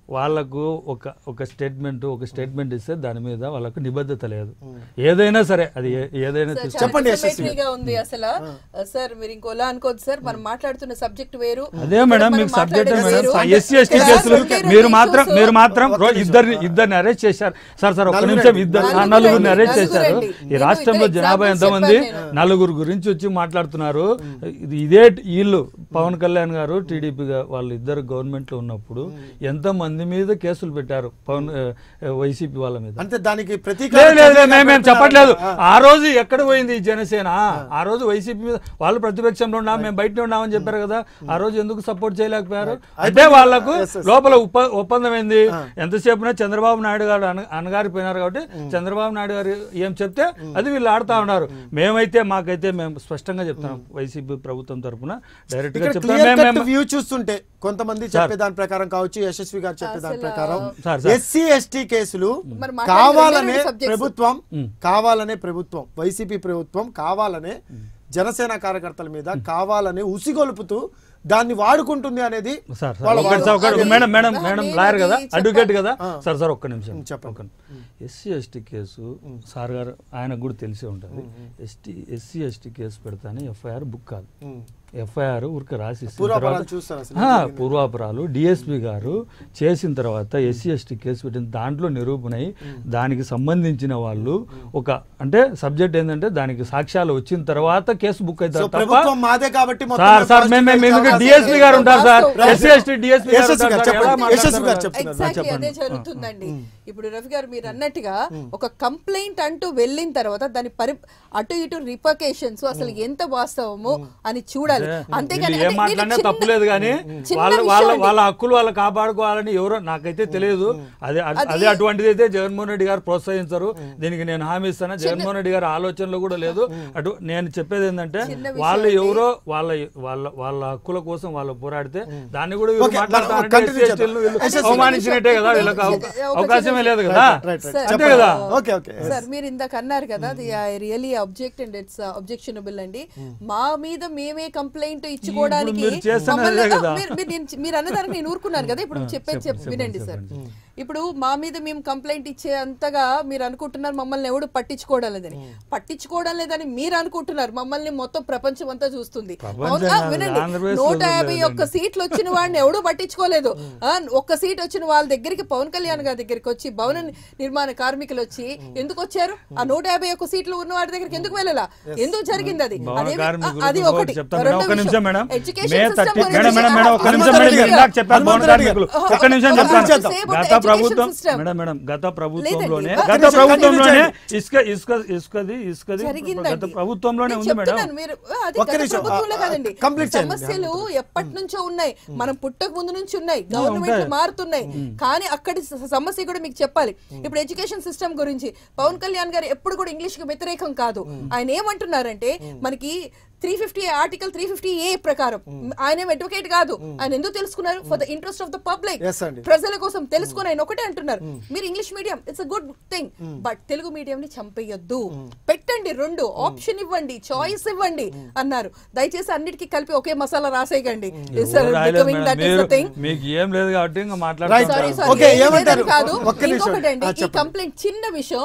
వాళ్ళకు ఒక ఒక స్టేట్మెంట్ ఒక స్టేట్మెంట్ ఇస్తే దాని మీద వాళ్ళకు నిబద్ధత లేదు ఏదైనా సరే అది ఏ- ఏదైనా సార్, తీసుకో చాలా చెప్పండి, యశస్వి. informative గా ఉంది అసలు సార్ మీరు ఇంకోలా అనుకోవద్దు సార్ మనం మాట్లాడుతున్న సబ్జెక్ట్ వేరు అదే ఇక్కడ మేడం మనం మీకు సబ్జెక్ట్ మాట్లాడేది మేడం వేరు. ఎస్సీ ఎస్టీ ఇక్కడ కేసులు మీరు మీరు మాత్రం issues- మీరు మాత్రం రో- ఇద్దరిని ఇద్దరిని అరెస్ట్ చేశారు సార్ సార్ ఒక్క నలుగురు నిమిషం అండి. ఇద్దరు ఆ నలుగురు నలుగురిని అండి. అరెస్ట్ నలుగురు చేశారు అండి. ఈ నేను రాష్ట్రంలో ఇద్దరు జనాభా examples ఎంతమంది చెప్పాను నేను. నలుగురు గురించి వచ్చి మాట్లాడుతున్నారు ఇది ఇదే వీళ్ళు పవన్ కళ్యాణ్ గారు టీడీపీ వాళ్ళు ఇద్దరు గవర్నమెంట్ లో ఉన్నప్పుడు ఎంత మంది మీద కేసులు పెట్టారు పవన్ వైసీపీ వాళ్ళ మీద అంటే దానికి లేదు ప్రతీకారం లేదు లేదు, చర్యగా మేము మేము పెడుతున్నారు. చెప్పట్లేదు ఆ. ఆ రోజు ఎక్కడ పోయింది ఈ జనసేన ఆ రోజు వైసీపీ మీద వాళ్ళు ప్రతిపక్షంలో ఉన్నాం మేము బయట ఉన్నామని చెప్పారు కదా ఆ రోజు ఎందుకు సపోర్ట్ చేయలేకపోయారు అంటే వాళ్ళకు Yes, yes. లోపల ఉప- ఒప్పందం ఏంది ఎంతసేపున చంద్రబాబు నాయుడు గారు అన అనగారిపోయినారు కాబట్టి చంద్రబాబు నాయుడు గారు ఏం చెప్తే అది వీళ్ళు ఆడుతా ఉన్నారు మేమైతే మాకైతే మేము స్పష్టంగా చెప్తున్నాం వైసీపీ ప్రభుత్వం తరఫున డైరెక్ట్ గా ఇక్కడ చెప్తున్నాం క్లియర్ మేము- కట్ మేము వ్యూ చూస్తుంటే కొంతమంది చెప్పే దాని ప్రకారం కావచ్చు యశస్వి గారు చెప్పే దాని అసలు, ప్రకారం సార్, సార్. ఎస్సీ ఎస్టీ కేసులు మరి మాట్లాడిన కావాలనే రెండు subjects. ప్రభుత్వం కావాలనే ప్రభుత్వం వైసీపీ ప్రభుత్వం కావాలనే జనసేన కార్యకర్తల మీద కావాలనే ఉసిగొలుపుతూ దాన్ని వాడుకుంటుంది అనేది సార్ సార్ వాళ్ళ ఒకటి సార్ ఒకటి అది- మేడం మేడం అది మేడం నేను లాయర్ కదా అది అడ్వకేట్ కదా ఆ. సార్ సార్ ఒక్క నిమిషం చెప్పండి. ఎస్సీ ఎస్టీ కేసు సార్ గారు ఆయనకు కూడా తెలిసే ఉంటుంది ఎస్టీ ఎస్సీ ఎస్టీ కేసు పెడతానే ఎఫ్ఐఆర్ బుక్ కాదు ఉమ్. ఎఫ్ఐఆర్ ఊరికి రాసి ఇచ్చిన పూర్వాపరాలు తర్వాత- చూస్తారు అసలు ఆ, పూర్వాపరాలు డిఎస్పి గారు చేసిన తర్వాత ఎస్సీ ఎస్టీ కేసు పెట్టిన దాంట్లో నిరూపణ అయి దానికి సంబంధించిన వాళ్ళు ఒక అంటే సబ్జెక్ట్ ఏంటంటే దానికి సాక్ష్యాలు వచ్చిన తర్వాత కేసు బుక్ సో అవుతారు తప్ప ప్రభుత్వం మాదే కాబట్టి మొత్తం సార్ సార్ positive మేము మేము గా ఎందుకు అవకాశం డిఎస్పీ లేదు. గారు ఉంటారు sir Right. SC ST DSP garu Yashasvi గారు ఉంటారు సార్. ఎలా చెప్పండి. యశస్వి గారు మాట్లాడతారు? చెప్తున్నారు. ఎగ్జాక్ట్లీ అదే జరుగుతుందండి ఇప్పుడు రవి గారు మీరు అన్నట్టుగా ఒక కంప్లైంట్ అంటూ వెళ్ళిన తర్వాత దాని పరి అటు ఇటు రిపకేషన్స్ అసలు ఎంత వాస్తవము అని చూడాలి అంతేగాని వీళ్ళు ఏం అంటే మాట్లాడినా నేను చిన్న- తప్పులేదు కానీ చిన్న వాళ్ళ విషయం వాళ్ళ అండి. వాళ్ళ హక్కులు వాళ్ళు కాపాడుకోవాలని ఎవరో నాకైతే తెలియదు అదే అదే అటువంటిది అయితే జగన్మోహన్ రెడ్డి గారు ప్రోత్సహించరు దీనికి నేను హామీ ఇస్తాను జగన్మోహన్ రెడ్డి గారి ఆలోచనలో కూడా లేదు అటు నేను చెప్పేది ఏంటంటే చిన్న విషయం వాళ్ళు అండి. ఎవరో వాళ్ళ వాళ్ళ వాళ్ళ హక్కుల కోసం వాళ్ళు పోరాడితే దాన్ని కూడా వీళ్ళు Okay, మనం మాట్లాడతారంటే continue SC, ST లను వీళ్ళు చేద్దాం. అవమానించినట్టే కదా వీళ్ళకి అవ- ఒక అవకాశమే చిన్న- లేదు కదా రైట్ రైట్ సార్, అంతే కదా ఓకే ఓకే సార్ మీరు ఇందాక అన్నారు కదా అది I really object and it's objectionable అండి మా మీద మేమే కంప్లైంట్ ఇచ్చుకోవడానికి మీరు చేస్తున్నదే మమ్మల్ని- కదా. మీరు- మీరు నేను- మీరు అన్నదానికి నేను ఊరుకున్నాను కదా ఇప్పుడు చెప్పేది చెప్పు వినండి సార్ ఇప్పుడు మా మీద మేము కంప్లైంట్ ఇచ్చే అంతగా మీరు అనుకుంటున్నారు మమ్మల్ని ఎవడు పట్టించుకోవడం లేదని పట్టించుకోవడం లేదని మీరు అనుకుంటున్నారు మమ్మల్ని మొత్తం ప్రపంచం అంతా చూస్తుంది అవునా? కాదు, వినండి ఆంధ్రప్రదేశ్ నూట లో యాభై ఒక్క సీట్లు వచ్చిన వాడిని ఎవడూ పట్టించుకోలేదు ఆ, ఒక్క సీట్ వచ్చిన వాళ్ళ దగ్గరికి పవన్ కళ్యాణ్ గారి దగ్గరికి వచ్చి భవన నిర్మాణ కార్మికులు వచ్చి ఎందుకు వచ్చారు ఆ నూట యాభై ఒక్క సీట్లు ఉన్న వాడి దగ్గరికి ఎందుకు వెళ్ళాలా ఎందుకు జరిగింది అది భవన అదేమి- కార్మికులకు అది ఇంకొకటి ఒకటి చెప్తాను మేడం, రెండో ఒక్క నిమిషం విషయం, మేడం ఎడ్యుకేషన్ మే సిస్టమ్ థర్టీ గురించి మేడం మేడం మేడం ఒక్క నిమిషం హనుమంత్ మేడం రెడ్డి మీరు గారు. ఇందాక చెప్పారు భవన హనుమంత్ రెడ్డి కార్మికులు గారు. ఒక్క నిమిషం ఒక చెప్తాను నిమిషం సేపు గత education ప్రభుత్వం system. మేడం మేడం గత ప్రభుత్వంలోనే లేదండి. గత కంటిన్యూ ప్రభుత్వంలోనే చేయండి. ఇసుక ఇసుక ఇసుకది ఇసుకది జరిగిందండి. గత ప్రభుత్వంలోనే నేను ఉంది మేడం చెప్తున్నాను, మీరు ఆ, అది ఒక్క గత నిమిషం, ప్రభుత్వంలో ఆ, ఆ, కాదండి complete చేయండి. సమస్యలు ఎప్పటి నుంచో ఉన్నాయి మనం పుట్టక ముందు నుంచి ఉన్నాయి గవర్నమెంట్ మారుతున్నాయి కానీ అక్కడి స- సమస్య కూడా మీకు చెప్పాలి ఇప్పుడు ఎడ్యుకేషన్ సిస్టమ్ గురించి పవన్ కళ్యాణ్ గారు ఎప్పుడు కూడా ఇంగ్లీష్ కి వ్యతిరేకం కాదు ఆయన ఏమంటున్నారంటే మనకి three fifty article three fifty A ప్రకారం ఆయన ఏం అడ్వకేట్ కాదు ఆయన ఎందుకు తెలుసుకున్నారు for the interest of the public Yes అండి. ప్రజల కోసం తెలుసుకుని ఆయన ఒకటే అంటున్నారు మీరు English medium it's a good thing but Telugu medium ని చంపేయొద్దు పెట్టండి రెండు ఆప్షన్ ఇవ్వండి చాయిస్ ఇవ్వండి అన్నారు దయచేసి అన్నిటికీ కలిపి ఒకే మసాలా రాసేయకండి ఎవరు రాయలేదు మేడం. మీరు- మీకు ఏం లేదు కాబట్టి ఇంకా Right. మాట్లాడుతున్నారు సారీ Okay, సారీ ఏమంటారు? కాదు ఒక్క నిమిషం. ఇంకొకటండి ఆ, ఈ చెప్పండి. కంప్లైంట్ చిన్న విషయం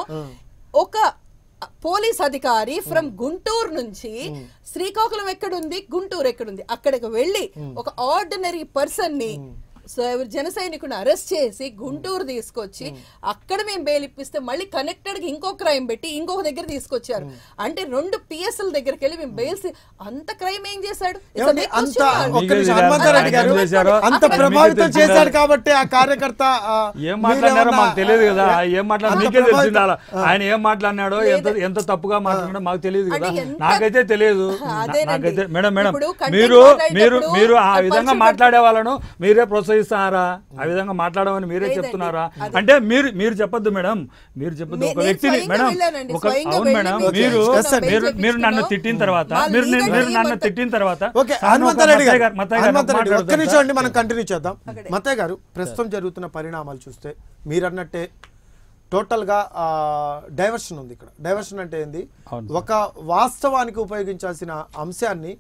ఒక పోలీస్ అధికారి ఫ్రమ్ గుంటూరు నుంచి శ్రీకాకుళం ఎక్కడుంది గుంటూరు ఎక్కడుంది అక్కడికి వెళ్ళి ఒక ఆర్డినరీ పర్సన్ ని సో ఎవరు జన సైనికుని అరెస్ట్ చేసి గుంటూరు తీసుకొచ్చి అక్కడ మేము బెయిల్ ఇప్పిస్తే మళ్ళీ కనెక్టెడ్ గా ఇంకో క్రైమ్ పెట్టి ఇంకొక దగ్గర తీసుకొచ్చారు అంటే రెండు పిఎస్ఎల్ దగ్గరికి వెళ్ళి మేము బెయిల్స్ అంత క్రైమ్ ఏం చేశాడు It's a ఏమండి big అంత question mark. ఒక్క నిమిషం మీకే హనుమంతరెడ్డి గారు ఏం చేశారో అంత మీకే ప్రభావితం తెలిసి చేశాడు ఉండాలి. కాబట్టి ఆ కార్యకర్త ఆ, ఏం మాట్లాడినారో మీరేమన్నా, మాకు తెలియదు కదా ఆ, ఏం మాట్లాడు అంత మీకే తెలిసి ప్రభావితం- ఉండాలి ఆయన ఏం మాట్లాడినాడో ఎంత ఎంత తప్పుగా మాట్లాడినాడో మాకు తెలియదు కదా అంటే ఎంత- నాకైతే తెలియదు నా- అదేనండి. నాకైతే మేడం మేడం ఇప్పుడు content మీరు మాట్లాడేటప్పుడు మీరు మీరు ఆ అది విధంగా పంచుకుంటారు. మాట్లాడే వాళ్ళను మీరే ప్రోత్సహిస్తున్నారా ఆ విధంగా మాట్లాడమని మీరే లేదండి. చెప్తున్నారా అది- అంటే మీరు మీరు చెప్పొద్దు మేడం మీరు చెప్పొద్దు నే- ఒక నేను వ్యక్తిని స్వయంగా మేడం వెళ్ళానండి. ఒక స్వయంగా అవును వెళ్ళి మేడం మీకు మీరు చేయిస్తున్నాను, మీరు మెయిల్ మీరు నన్ను చేయించుకున్నాను. తిట్టిన తర్వాత వాళ్ళు మీరు legal మీరు team నన్ను అంతా- తిట్టిన తర్వాత ఓకే సార్, హనుమంత ఒక రెడ్డి మత్తయ్య గారు మత్తయ్య గారు హనుమంత రెడ్డి ఒక్క మాట్లాడతారు నిమిషం సార్. అండి మనం కంటిన్యూ చేద్దాం అక్కడే. మత్తయ్య గారు ప్రస్తుతం జరుగుతున్న పరిణామాలు చూస్తే మీరన్నట్టే టోటల్గా డైవర్షన్ ఉంది ఇక్కడ డైవర్షన్ అంటే ఏంది అవును ఒక వాస్తవానికి ఉపయోగించాల్సిన అంశాన్ని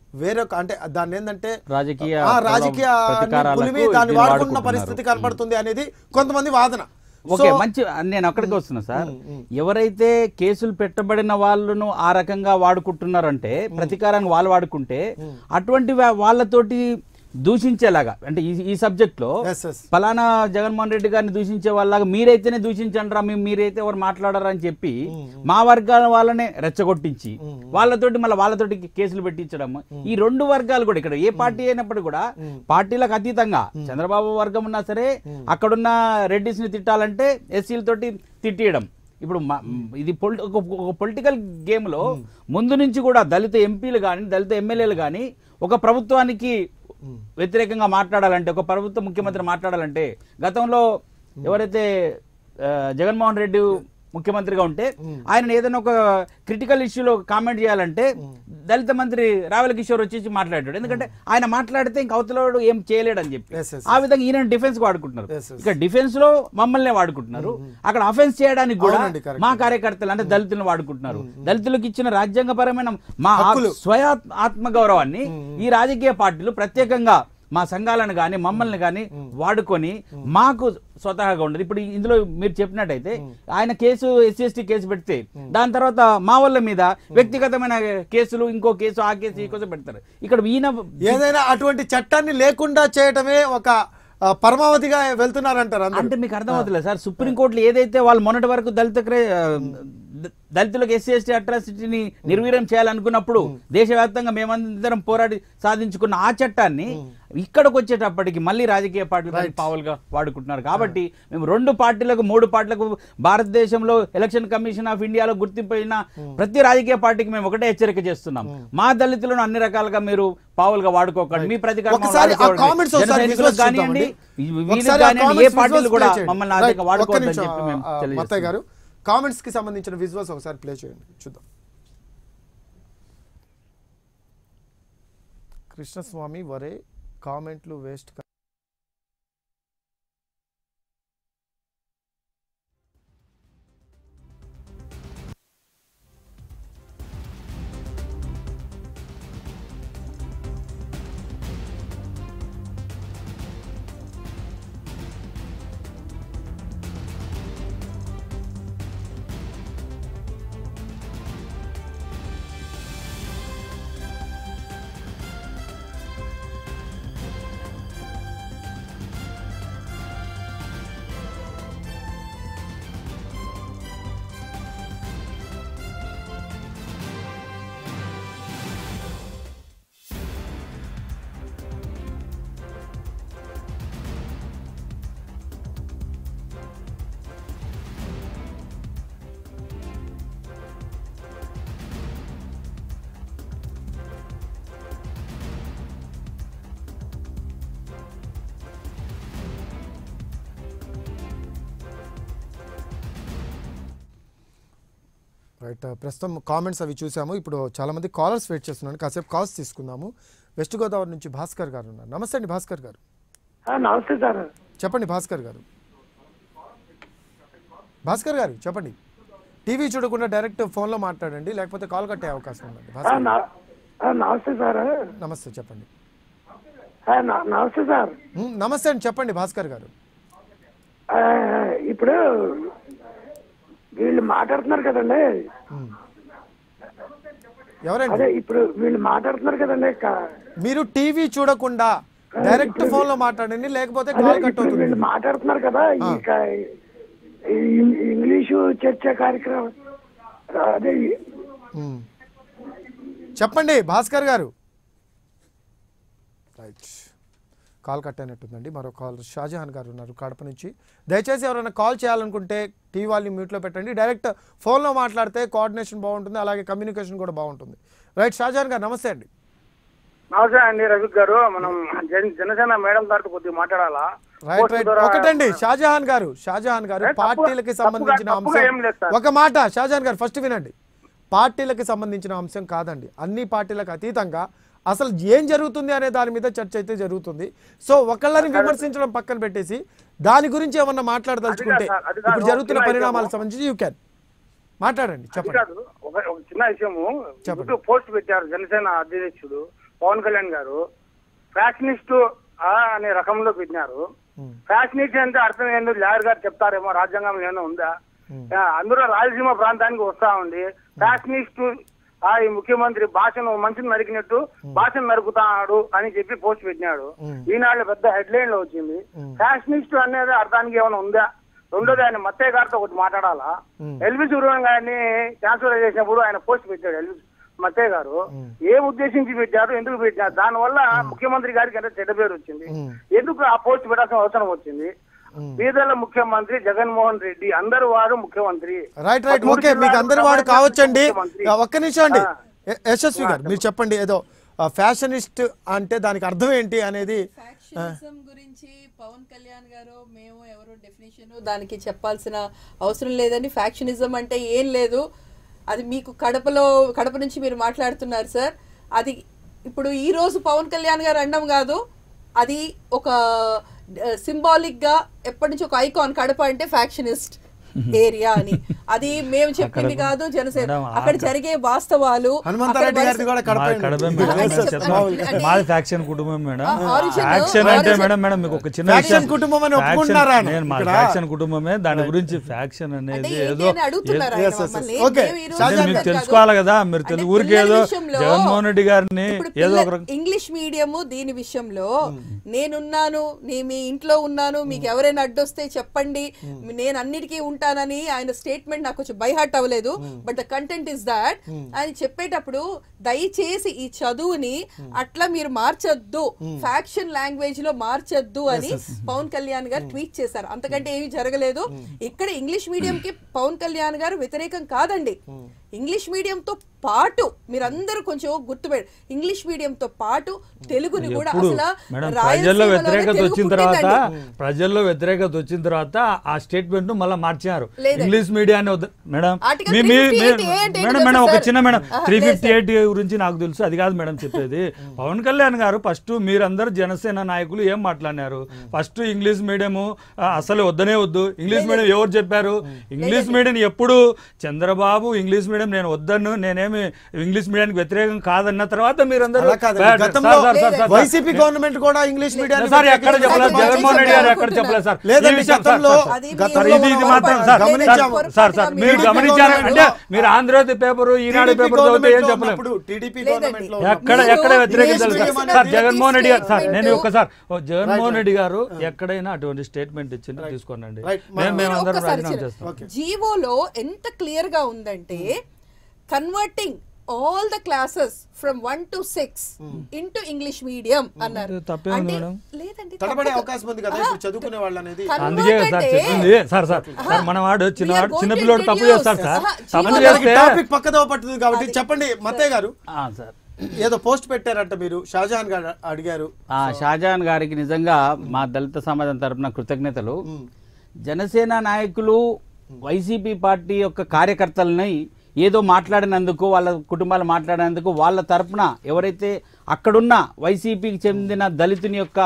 వేరొక అంటే దాన్ని ఏంటంటే రాజకీయ ఆ, రాజకీయ ప్రతీకారాలకు పులిమి దాన్ని దీన్ని వాడుకున్న వాడుకుంటున్నారు. పరిస్థితి కనపడుతుంది అనేది కొంతమంది వాదన ఓకే సో, మంచి నేను అక్కడికి వస్తున్నా సార్ ఎవరైతే కేసులు పెట్టబడిన వాళ్ళను ఆ రకంగా వాడుకుంటున్నారంటే ప్రతీకారాన్ని వాళ్ళు వాడుకుంటే అటువంటి వా- వాళ్ళతోటి దూషించేలాగా అంటే ఈ ఈ సబ్జెక్ట్ లో Yes, yes. ఫలానా జగన్మోహన్ రెడ్డి గారిని దూషించే వాళ్ళగా మీరైతేనే దూషించండి మేము మీరైతే ఎవరు మాట్లాడరు అని చెప్పి మా వర్గాల వాళ్ళనే రెచ్చగొట్టించి వాళ్ళతోటి మళ్ళీ వాళ్ళతోటి కేసులు పెట్టించడం ఈ రెండు వర్గాలు కూడా ఇక్కడ ఏ పార్టీ అయినప్పుడు కూడా పార్టీలకు అతీతంగా చంద్రబాబు వర్గం ఉన్నా సరే అక్కడున్న రెడ్డిస్ ని తిట్టాలంటే ఎస్సీలతోటి తిట్టియడం ఇప్పుడు మ- ఇది పొలి- ఒక ఒక పొలిటికల్ గేమ్లో ముందు నుంచి కూడా దళిత ఎంపీలు కానీ దళిత ఎమ్మెల్యేలు కానీ ఒక ప్రభుత్వానికి వ్యతిరేకంగా మాట్లాడాలంటే ఒక ప్రభుత్వ ముఖ్యమంత్రి మాట్లాడాలంటే గతంలో ఎవరైతే ఆ, జగన్మోహన్ రెడ్డి ముఖ్యమంత్రిగా ఉంటే ఆయన ఏదైనా ఒక క్రిటికల్ ఇష్యూలో కామెంట్ చేయాలంటే దళిత మంత్రి రావెల కిషోర్ వచ్చేసి మాట్లాడాడు ఎందుకంటే ఆయన మాట్లాడితే ఇంక అవతలవాడు ఏం చేయలేడని చెప్పి Yes, yes, ఆ విధంగా ఈయన డిఫెన్స్ వాడుకుంటున్నారు Yes, yes. ఇక డిఫెన్స్ లో మమ్మల్ని వాడుకుంటున్నారు అక్కడ అఫెన్స్ చేయడానికి కూడా అవునండి, correct. మా కార్యకర్తలు అంటే దళితులను వాడుకుంటున్నారు దళితులకు ఇచ్చిన రాజ్యాంగపరమైన మా ఆత్- హక్కులు. స్వయా ఆత్మగౌరవాన్ని ఈ రాజకీయ పార్టీలు ప్రత్యేకంగా మా సంఘాలను కానీ మమ్మల్ని కానీ వాడుకొని మాకు స్వతహాగా ఉండదు ఇప్పుడు ఇందులో మీరు చెప్పినట్టయితే ఆయన కేసు ఎస్సీ ఎస్టీ కేసు పెడితే దాని తర్వాత మా వాళ్ళ మీద వ్యక్తిగతమైన కేసులు ఇంకో కేసు ఆ కేసు ఈ కేసు పెడతారు ఇక్కడ ఈయన ఏదైనా అటువంటి చట్టాన్ని లేకుండా చేయటమే ఒక ఆ, పరమావధిగా వెళ్తున్నారంటారు అందరూ అంటే మీకు అర్థమవుతుంది సార్ సుప్రీంకోర్టులో ఏదైతే వాళ్ళు మొన్నటి వరకు దళిత క్రే- ఆ, ద- దళితులకు ఎస్సీ ఎస్టీ అట్రాసిటీని నిర్వీర్యం చేయాలనుకున్నప్పుడు దేశవ్యాప్తంగా మేమందరం పోరాడి సాధించుకున్న ఆ చట్టాన్ని ఇక్కడికి వచ్చేటప్పటికి మళ్ళీ రాజకీయ పార్టీలు దాన్ని పావులుగా వాడుకుంటున్నారు కాబట్టి మేము రెండు పార్టీలకు మూడు పార్టీలకు భారతదేశంలో ఎలక్షన్ కమిషన్ ఆఫ్ ఇండియాలో గుర్తింపైన ప్రతి రాజకీయ పార్టీకి మేము ఒకటే హెచ్చరిక చేస్తున్నాం మా దళితులను అన్ని రకాలుగా మీరు పావులుగా వాడుకోకండి మీ ప్రతికారం ఒకసారి ఆ వాడుకోండి. కామెంట్స్ జన ఒకసారి సైనికులకు visuals కానివ్వండి చూద్దామండి. వీళ్ళకి ఒకసారి ఆ కానివ్వండి, ఏ comments పార్టీలు visuals కూడా play చేయండి. మమ్మల్ని Right. ఆర్థిక ఒక్క వాడుకోవద్దని నిమిషం, చెప్పి మేము ఆ, ఆ, మత్తయ్య తెలియజేస్తున్నాం. గారు కామెంట్స్ కి సంబంధించిన విజువల్స్ ఒకసారి ప్లే చేయండి చూద్దాం కృష్ణస్వామి వరే కామెంట్లు వేస్ట్ రైట్ ప్రస్తుతం కామెంట్స్ అవి చూసాము ఇప్పుడు చాలా మంది కాలర్స్ వెయిట్ చేస్తున్నాను కాసేపు కాల్స్ తీసుకుందాము వెస్ట్ గోదావరి నుంచి భాస్కర్ గారు ఉన్నారు నమస్తే అండి భాస్కర్ గారు ఆ, నమస్తే సార్ చెప్పండి భాస్కర్ గారు భాస్కర్ గారు చెప్పండి టీవీ చూడకుండా డైరెక్ట్ ఫోన్లో మాట్లాడండి లేకపోతే కాల్ కట్టే అవకాశం ఉందండి ఆ, భాస్కర్ గారు. నా- ఆ, నమస్తే సార్ నమస్తే చెప్పండి ఆ, న- నమస్తే సార్ ఉమ్, నమస్తే అండి చెప్పండి భాస్కర్ గారు ఆ, ఇప్పుడు వీళ్ళు మాట్లాడుతున్నారు కదండి ఎవరండి అదే ఇప్పుడు వీళ్ళు మాట్లాడుతున్నారు కదండి క- మీరు టీవీ చూడకుండా డైరెక్ట్ ఫోన్లో మాట్లాడండి లేకపోతే అదే కాల్ కట్ ఇప్పుడు అవుతుంది వీళ్ళు మాట్లాడుతున్నారు కదా ఈ క- ఈ ఇం- ఇంగ్లీషు చర్చ కార్యక్రమం అదే ఈ- ఉమ్. చెప్పండి భాస్కర్ గారు రైట్ కాల్ కట్ అయినట్టుందండి మరో కాల్ షాజహాన్ గారు ఉన్నారు కడప నుంచి దయచేసి ఎవరైనా కాల్ చేయాలనుకుంటే టీవీ వాళ్ళని మ్యూట్లో పెట్టండి డైరెక్ట్ ఫోన్లో మాట్లాడితే కోఆర్డినేషన్ బాగుంటుంది అలాగే కమ్యూనికేషన్ కూడా బాగుంటుంది రైట్ షాజహాన్ గారు నమస్తే అండి నమస్తే అండి రవి గారు మనం జన- జనసేన మేడం గారితో కొద్దిగా మాట్లాడాలా రైట్ పోస్ట్ రైట్ ద్వారా- ఒకటండి షాజహాన్ గారు షాజహాన్ గారు ఏ, తప్పు- పార్టీలకి తప్పుగా- సంబంధించిన తప్పుగా ఏం లేదు అంశం సార్. ఒక మాట షాజహాన్ గారు ఫస్ట్ వినండి పార్టీలకి సంబంధించిన అంశం కాదండి అన్ని పార్టీలకు అతీతంగా అసలు ఏం జరుగుతుంది అనే దాని మీద చర్చ అయితే జరుగుతుంది సో ఒకళ్ళని విమర్శించడం పక్కన పెట్టేసి దాని గురించి ఏమన్నా మాట్లాడదలుచుకుంటే అది కాదు సార్, అది కాదు. ఇప్పుడు జరుగుతున్న చిన్న పరిణామాలకు విషయము. సంబంధించి యూ క్యాన్ మాట్లాడండి అది చెప్పండి కాదు ఒక ఒక చిన్న విషయము చెప్పండి. యూట్యూబ్ పోస్ట్ పెట్టారు జనసేన అధ్యక్షుడు పవన్ కళ్యాణ్ గారు ఫ్యాషనిస్ట్ అనే రకంలో పెట్టినారు ఉమ్, ఫ్యాషనిస్ట్ అంటే అర్థం ఏందో లాయర్ గారు చెప్తారేమో రాజ్యాంగంలో ఏమైనా ఉందా ఆ, అందులో రాయలసీమ ప్రాంతానికి వస్తా ఉంది ఫ్యాషనిస్ట్ ఆ ఈ ముఖ్యమంత్రి భాషను మనిషిని నరికినట్టు భాషను నరుకుతాడు అని చెప్పి పోస్ట్ పెట్టినాడు ఈనాడు పెద్ద హెడ్ లైన్ లో వచ్చింది ఫ్యాషనిస్ట్ అనేది అర్థానికి ఏమైనా ఉందా రెండోది ఆయన మత్తయ్య గారితో ఒకటి మాట్లాడాలా ఎల్వి సుబ్రహ్మణ్యం గారిని ట్రాన్స్ఫర్ చేసినప్పుడు ఆయన పోస్ట్ పెట్టాడు ఎల్వి మత్తయ్య గారు ఏం ఉద్దేశించి పెట్టారు ఎందుకు పెట్టారు దానివల్ల ముఖ్యమంత్రి గారికి ఎంత చెడ్డ పేరు వచ్చింది ఎందుకు ఆ పోస్ట్ పెట్టాల్సిన అవసరం వచ్చింది బీదల ముఖ్యమంత్రి జగన్మోహన్ రెడ్డి అందరు వారు ముఖ్యమంత్రి రైట్ రైట్ మూడు ఓకే మీకు జిల్లాలకు అందరి వాడు సంబంధించిన కావచ్చండి ముఖ్యమంత్రి. ఆ, ఒక్క నిమిషం అండి ఆ. య- యశస్వి గారు మీరు చెప్పండి ఏదో ఫ్యాషనిస్ట్ అంటే దానికి అర్థం ఏంటి అనేది ఫ్యాక్షనిజం గురించి పవన్ కళ్యాణ్ గారు మేము ఎవరు డెఫినేషన్ దానికి చెప్పాల్సిన అవసరం లేదండి ఫ్యాక్షనిజం అంటే ఏం లేదు అది మీకు కడపలో కడప నుంచి మీరు మాట్లాడుతున్నారు సార్ అది ఇప్పుడు ఈ రోజు పవన్ కళ్యాణ్ గారు అనడం కాదు అది ఒక సింబాలిక్ గా ఎప్పటి నుంచి ఒక ఐకాన్ కడప అంటే ఫ్యాక్షనిస్ట్ ఏరియా అని అది మేము చెప్పింది కాదు జనసేన మేడం, అక్కడ జరిగే వాస్తవాలు హనుమంతరెడ్డి అక్కడ గారిది కూడా కడప మాది కడప అండి. మేడం అంటే చెప్తాను. చెప్తాను. అంటే- మాది ఫ్యాక్షన్ కుటుంబం మేడం ఆ, origin- ఫ్యాక్షన్ అంటే origin- మేడం మేడం మీకు ఒక చిన్న Faction విషయం కుటుంబం అని Faction- ఒప్పుకుంటున్నారా నేను మా ఇక్కడ? ఫ్యాక్షన్ కుటుంబమే దాని గురించి ఫ్యాక్షన్ అంటే అనేది ఏంటి ఏదో అని అడుగుతున్నారు Yes, ఆయన yes, yes. మమ్మల్ని. Okay. మేము ఈ రోజు షాజహాన్ అంటే గారు మీకు కాదు. తెలుసుకోవాలి కదా మీరు అంటే తెలుగు ఊరికి పిల్లల ఏదో విషయంలో జగన్మోహన్ రెడ్డి గారిని ఇప్పుడు ఏదో పిల్ల- ఒక రకం- ఇంగ్లీష్ మీడియం దీని విషయంలో నేనున్నాను నే మీ ఇంట్లో ఉన్నాను మీకు ఎవరైనా అడ్డొస్తే చెప్పండి నేను అన్నిటికీ ఉంటానని ఆయన స్టేట్మెంట్ నాకు కొంచెం బై హార్ట్ అవ్వలేదు but the content is that ఆయన చెప్పేటప్పుడు దయచేసి ఈ చదువుని అట్లా మీరు మార్చొద్దు ఫ్యాక్షన్ లాంగ్వేజ్ లో మార్చొద్దు అని పవన్ కళ్యాణ్ గారు ట్వీట్ చేశారు అంతకంటే ఏమీ జరగలేదు ఇక్కడ ఇంగ్లీష్ మీడియం కి పవన్ కళ్యాణ్ గారు వ్యతిరేకం కాదండి ఇంగ్లీష్ మీడియం తో పాటు మీరందరూ కొంచెం గుర్తుపెడు ఇంగ్లీష్ మీడియం తో పాటు తెలుగుని కూడా ఎప్పుడు అసలు మేడం ప్రజల్లో రాయలసీమలోనే వ్యతిరేకత తెలుగు వచ్చిన తర్వాత పుట్టిందండి. ప్రజల్లో వ్యతిరేకత వచ్చిన తర్వాత ఆ స్టేట్మెంట్ ను మళ్ళీ మార్చారు లేదండి. ఇంగ్లీష్ మీడియాన్ని వద్ద మేడం Article మీ- మీ- 358 మీ- ఏంటి మేడం తెలుసా మేడం ఒక సార్? చిన్న మేడం ఆహా, త్రీ లేదు ఫిఫ్టీ ఎయిట్ గురించి నాకు తెలుసు అది కాదు మేడం చెప్పేది పవన్ కళ్యాణ్ గారు ఫస్ట్ మీరందరూ జనసేన నాయకులు ఏం మాట్లాడినారు ఫస్ట్ ఇంగ్లీష్ మీడియం అసలు వద్దనే వద్దు ఇంగ్లీష్ మీడియం ఎవరు చెప్పారు ఇంగ్లీష్ మీడియం ఎప్పుడు చంద్రబాబు ఇంగ్లీష్ మీడియం నేను వద్దను నేనేమి ఇంగ్లీష్ మీడియానికి వ్యతిరేకం కాదన్న తర్వాత మీరందరూ అలా కాదండి. సార్, గతంలో sir, sir, sir, sir, YCP government కూడా ఇంగ్లీష్ మీడియం సార్ ఎక్కడ చెప్పలేదు అది జగన్మోహన్ రెడ్డి గారు ఎక్కడ అనుకుంటున్నారు. చెప్పలేదు సార్ లేదండి, ఈ విషయం- గతంలో- సార్, సార్, అది గతంలో సార్, ఇది ఇది మనం మాత్రం సార్ గమనించాము. సార్, సార్ సార్ మీరు మీరు గమనించారు అంటే గమనించారు. మీరు ఆంధ్రజ్యోతి పేపర్ ఈనాడు టీడీపీ పేపర్ చదివితే ఏం గవర్నమెంట్లో చెప్పలేదు ఉన్నప్పుడు, టీడీపీ లేదండి. గవర్నమెంట్లో ఎక్కడ మీరు ఎక్కడ వ్యతిరేకత ఇంగ్లీష్ లేదు మీడియం సార్. అనేది sir Jaganmohan Reddy garu sir statement- నేను ఒకసారి ఓ జగన్మోహన్ రెడ్డి గారు ఎక్కడైనా అటువంటి స్టేట్మెంట్ ఇచ్చిందో తీసుకోనండి Right. మేము మీరు మేమందరం ఒక్కసారి రాజీనామా చూడండి. చేస్తాం జీవోలో ఎంత క్లియర్ గా ఉందంటే converting all the classes from one to six into English medium అన్నారు ఇది తప్పేముంది అంటే- మేడం? లేదండి తడబడే తప్పు- అవకాశం ఉంది కదా ఆహా, ఇప్పుడు చదువుకునే వాళ్ళు అనేది Convert అందుకే సార్ అంటే- చెప్పింది సార్ సార్ సార్ మనవాడు చిన్నవాడు going చిన్నపిల్లోడు to తప్పు introduce. చేస్తాడు సార్ ఆహా, తప్పు జీవో చేస్తే టాపిక్ పక్కదో పట్టుతుంది కాబట్టి చెప్పండి మత్తయ్య గారు ఆ, సార్ ఏదో పోస్ట్ పెట్టారంట మీరు షాజహాన్ గారు అడిగారు ఆ షాజహాన్ గారికి నిజంగా మా దళిత సమాజం తరపున కృతజ్ఞతలు జనసేన నాయకులు వైసీపీ పార్టీ యొక్క కార్యకర్తలని ఏదో మాట్లాడినందుకు వాళ్ళ కుటుంబాలు మాట్లాడినందుకు వాళ్ళ తరపున ఎవరైతే అక్కడున్న వైసీపీకి చెందిన దళితుని యొక్క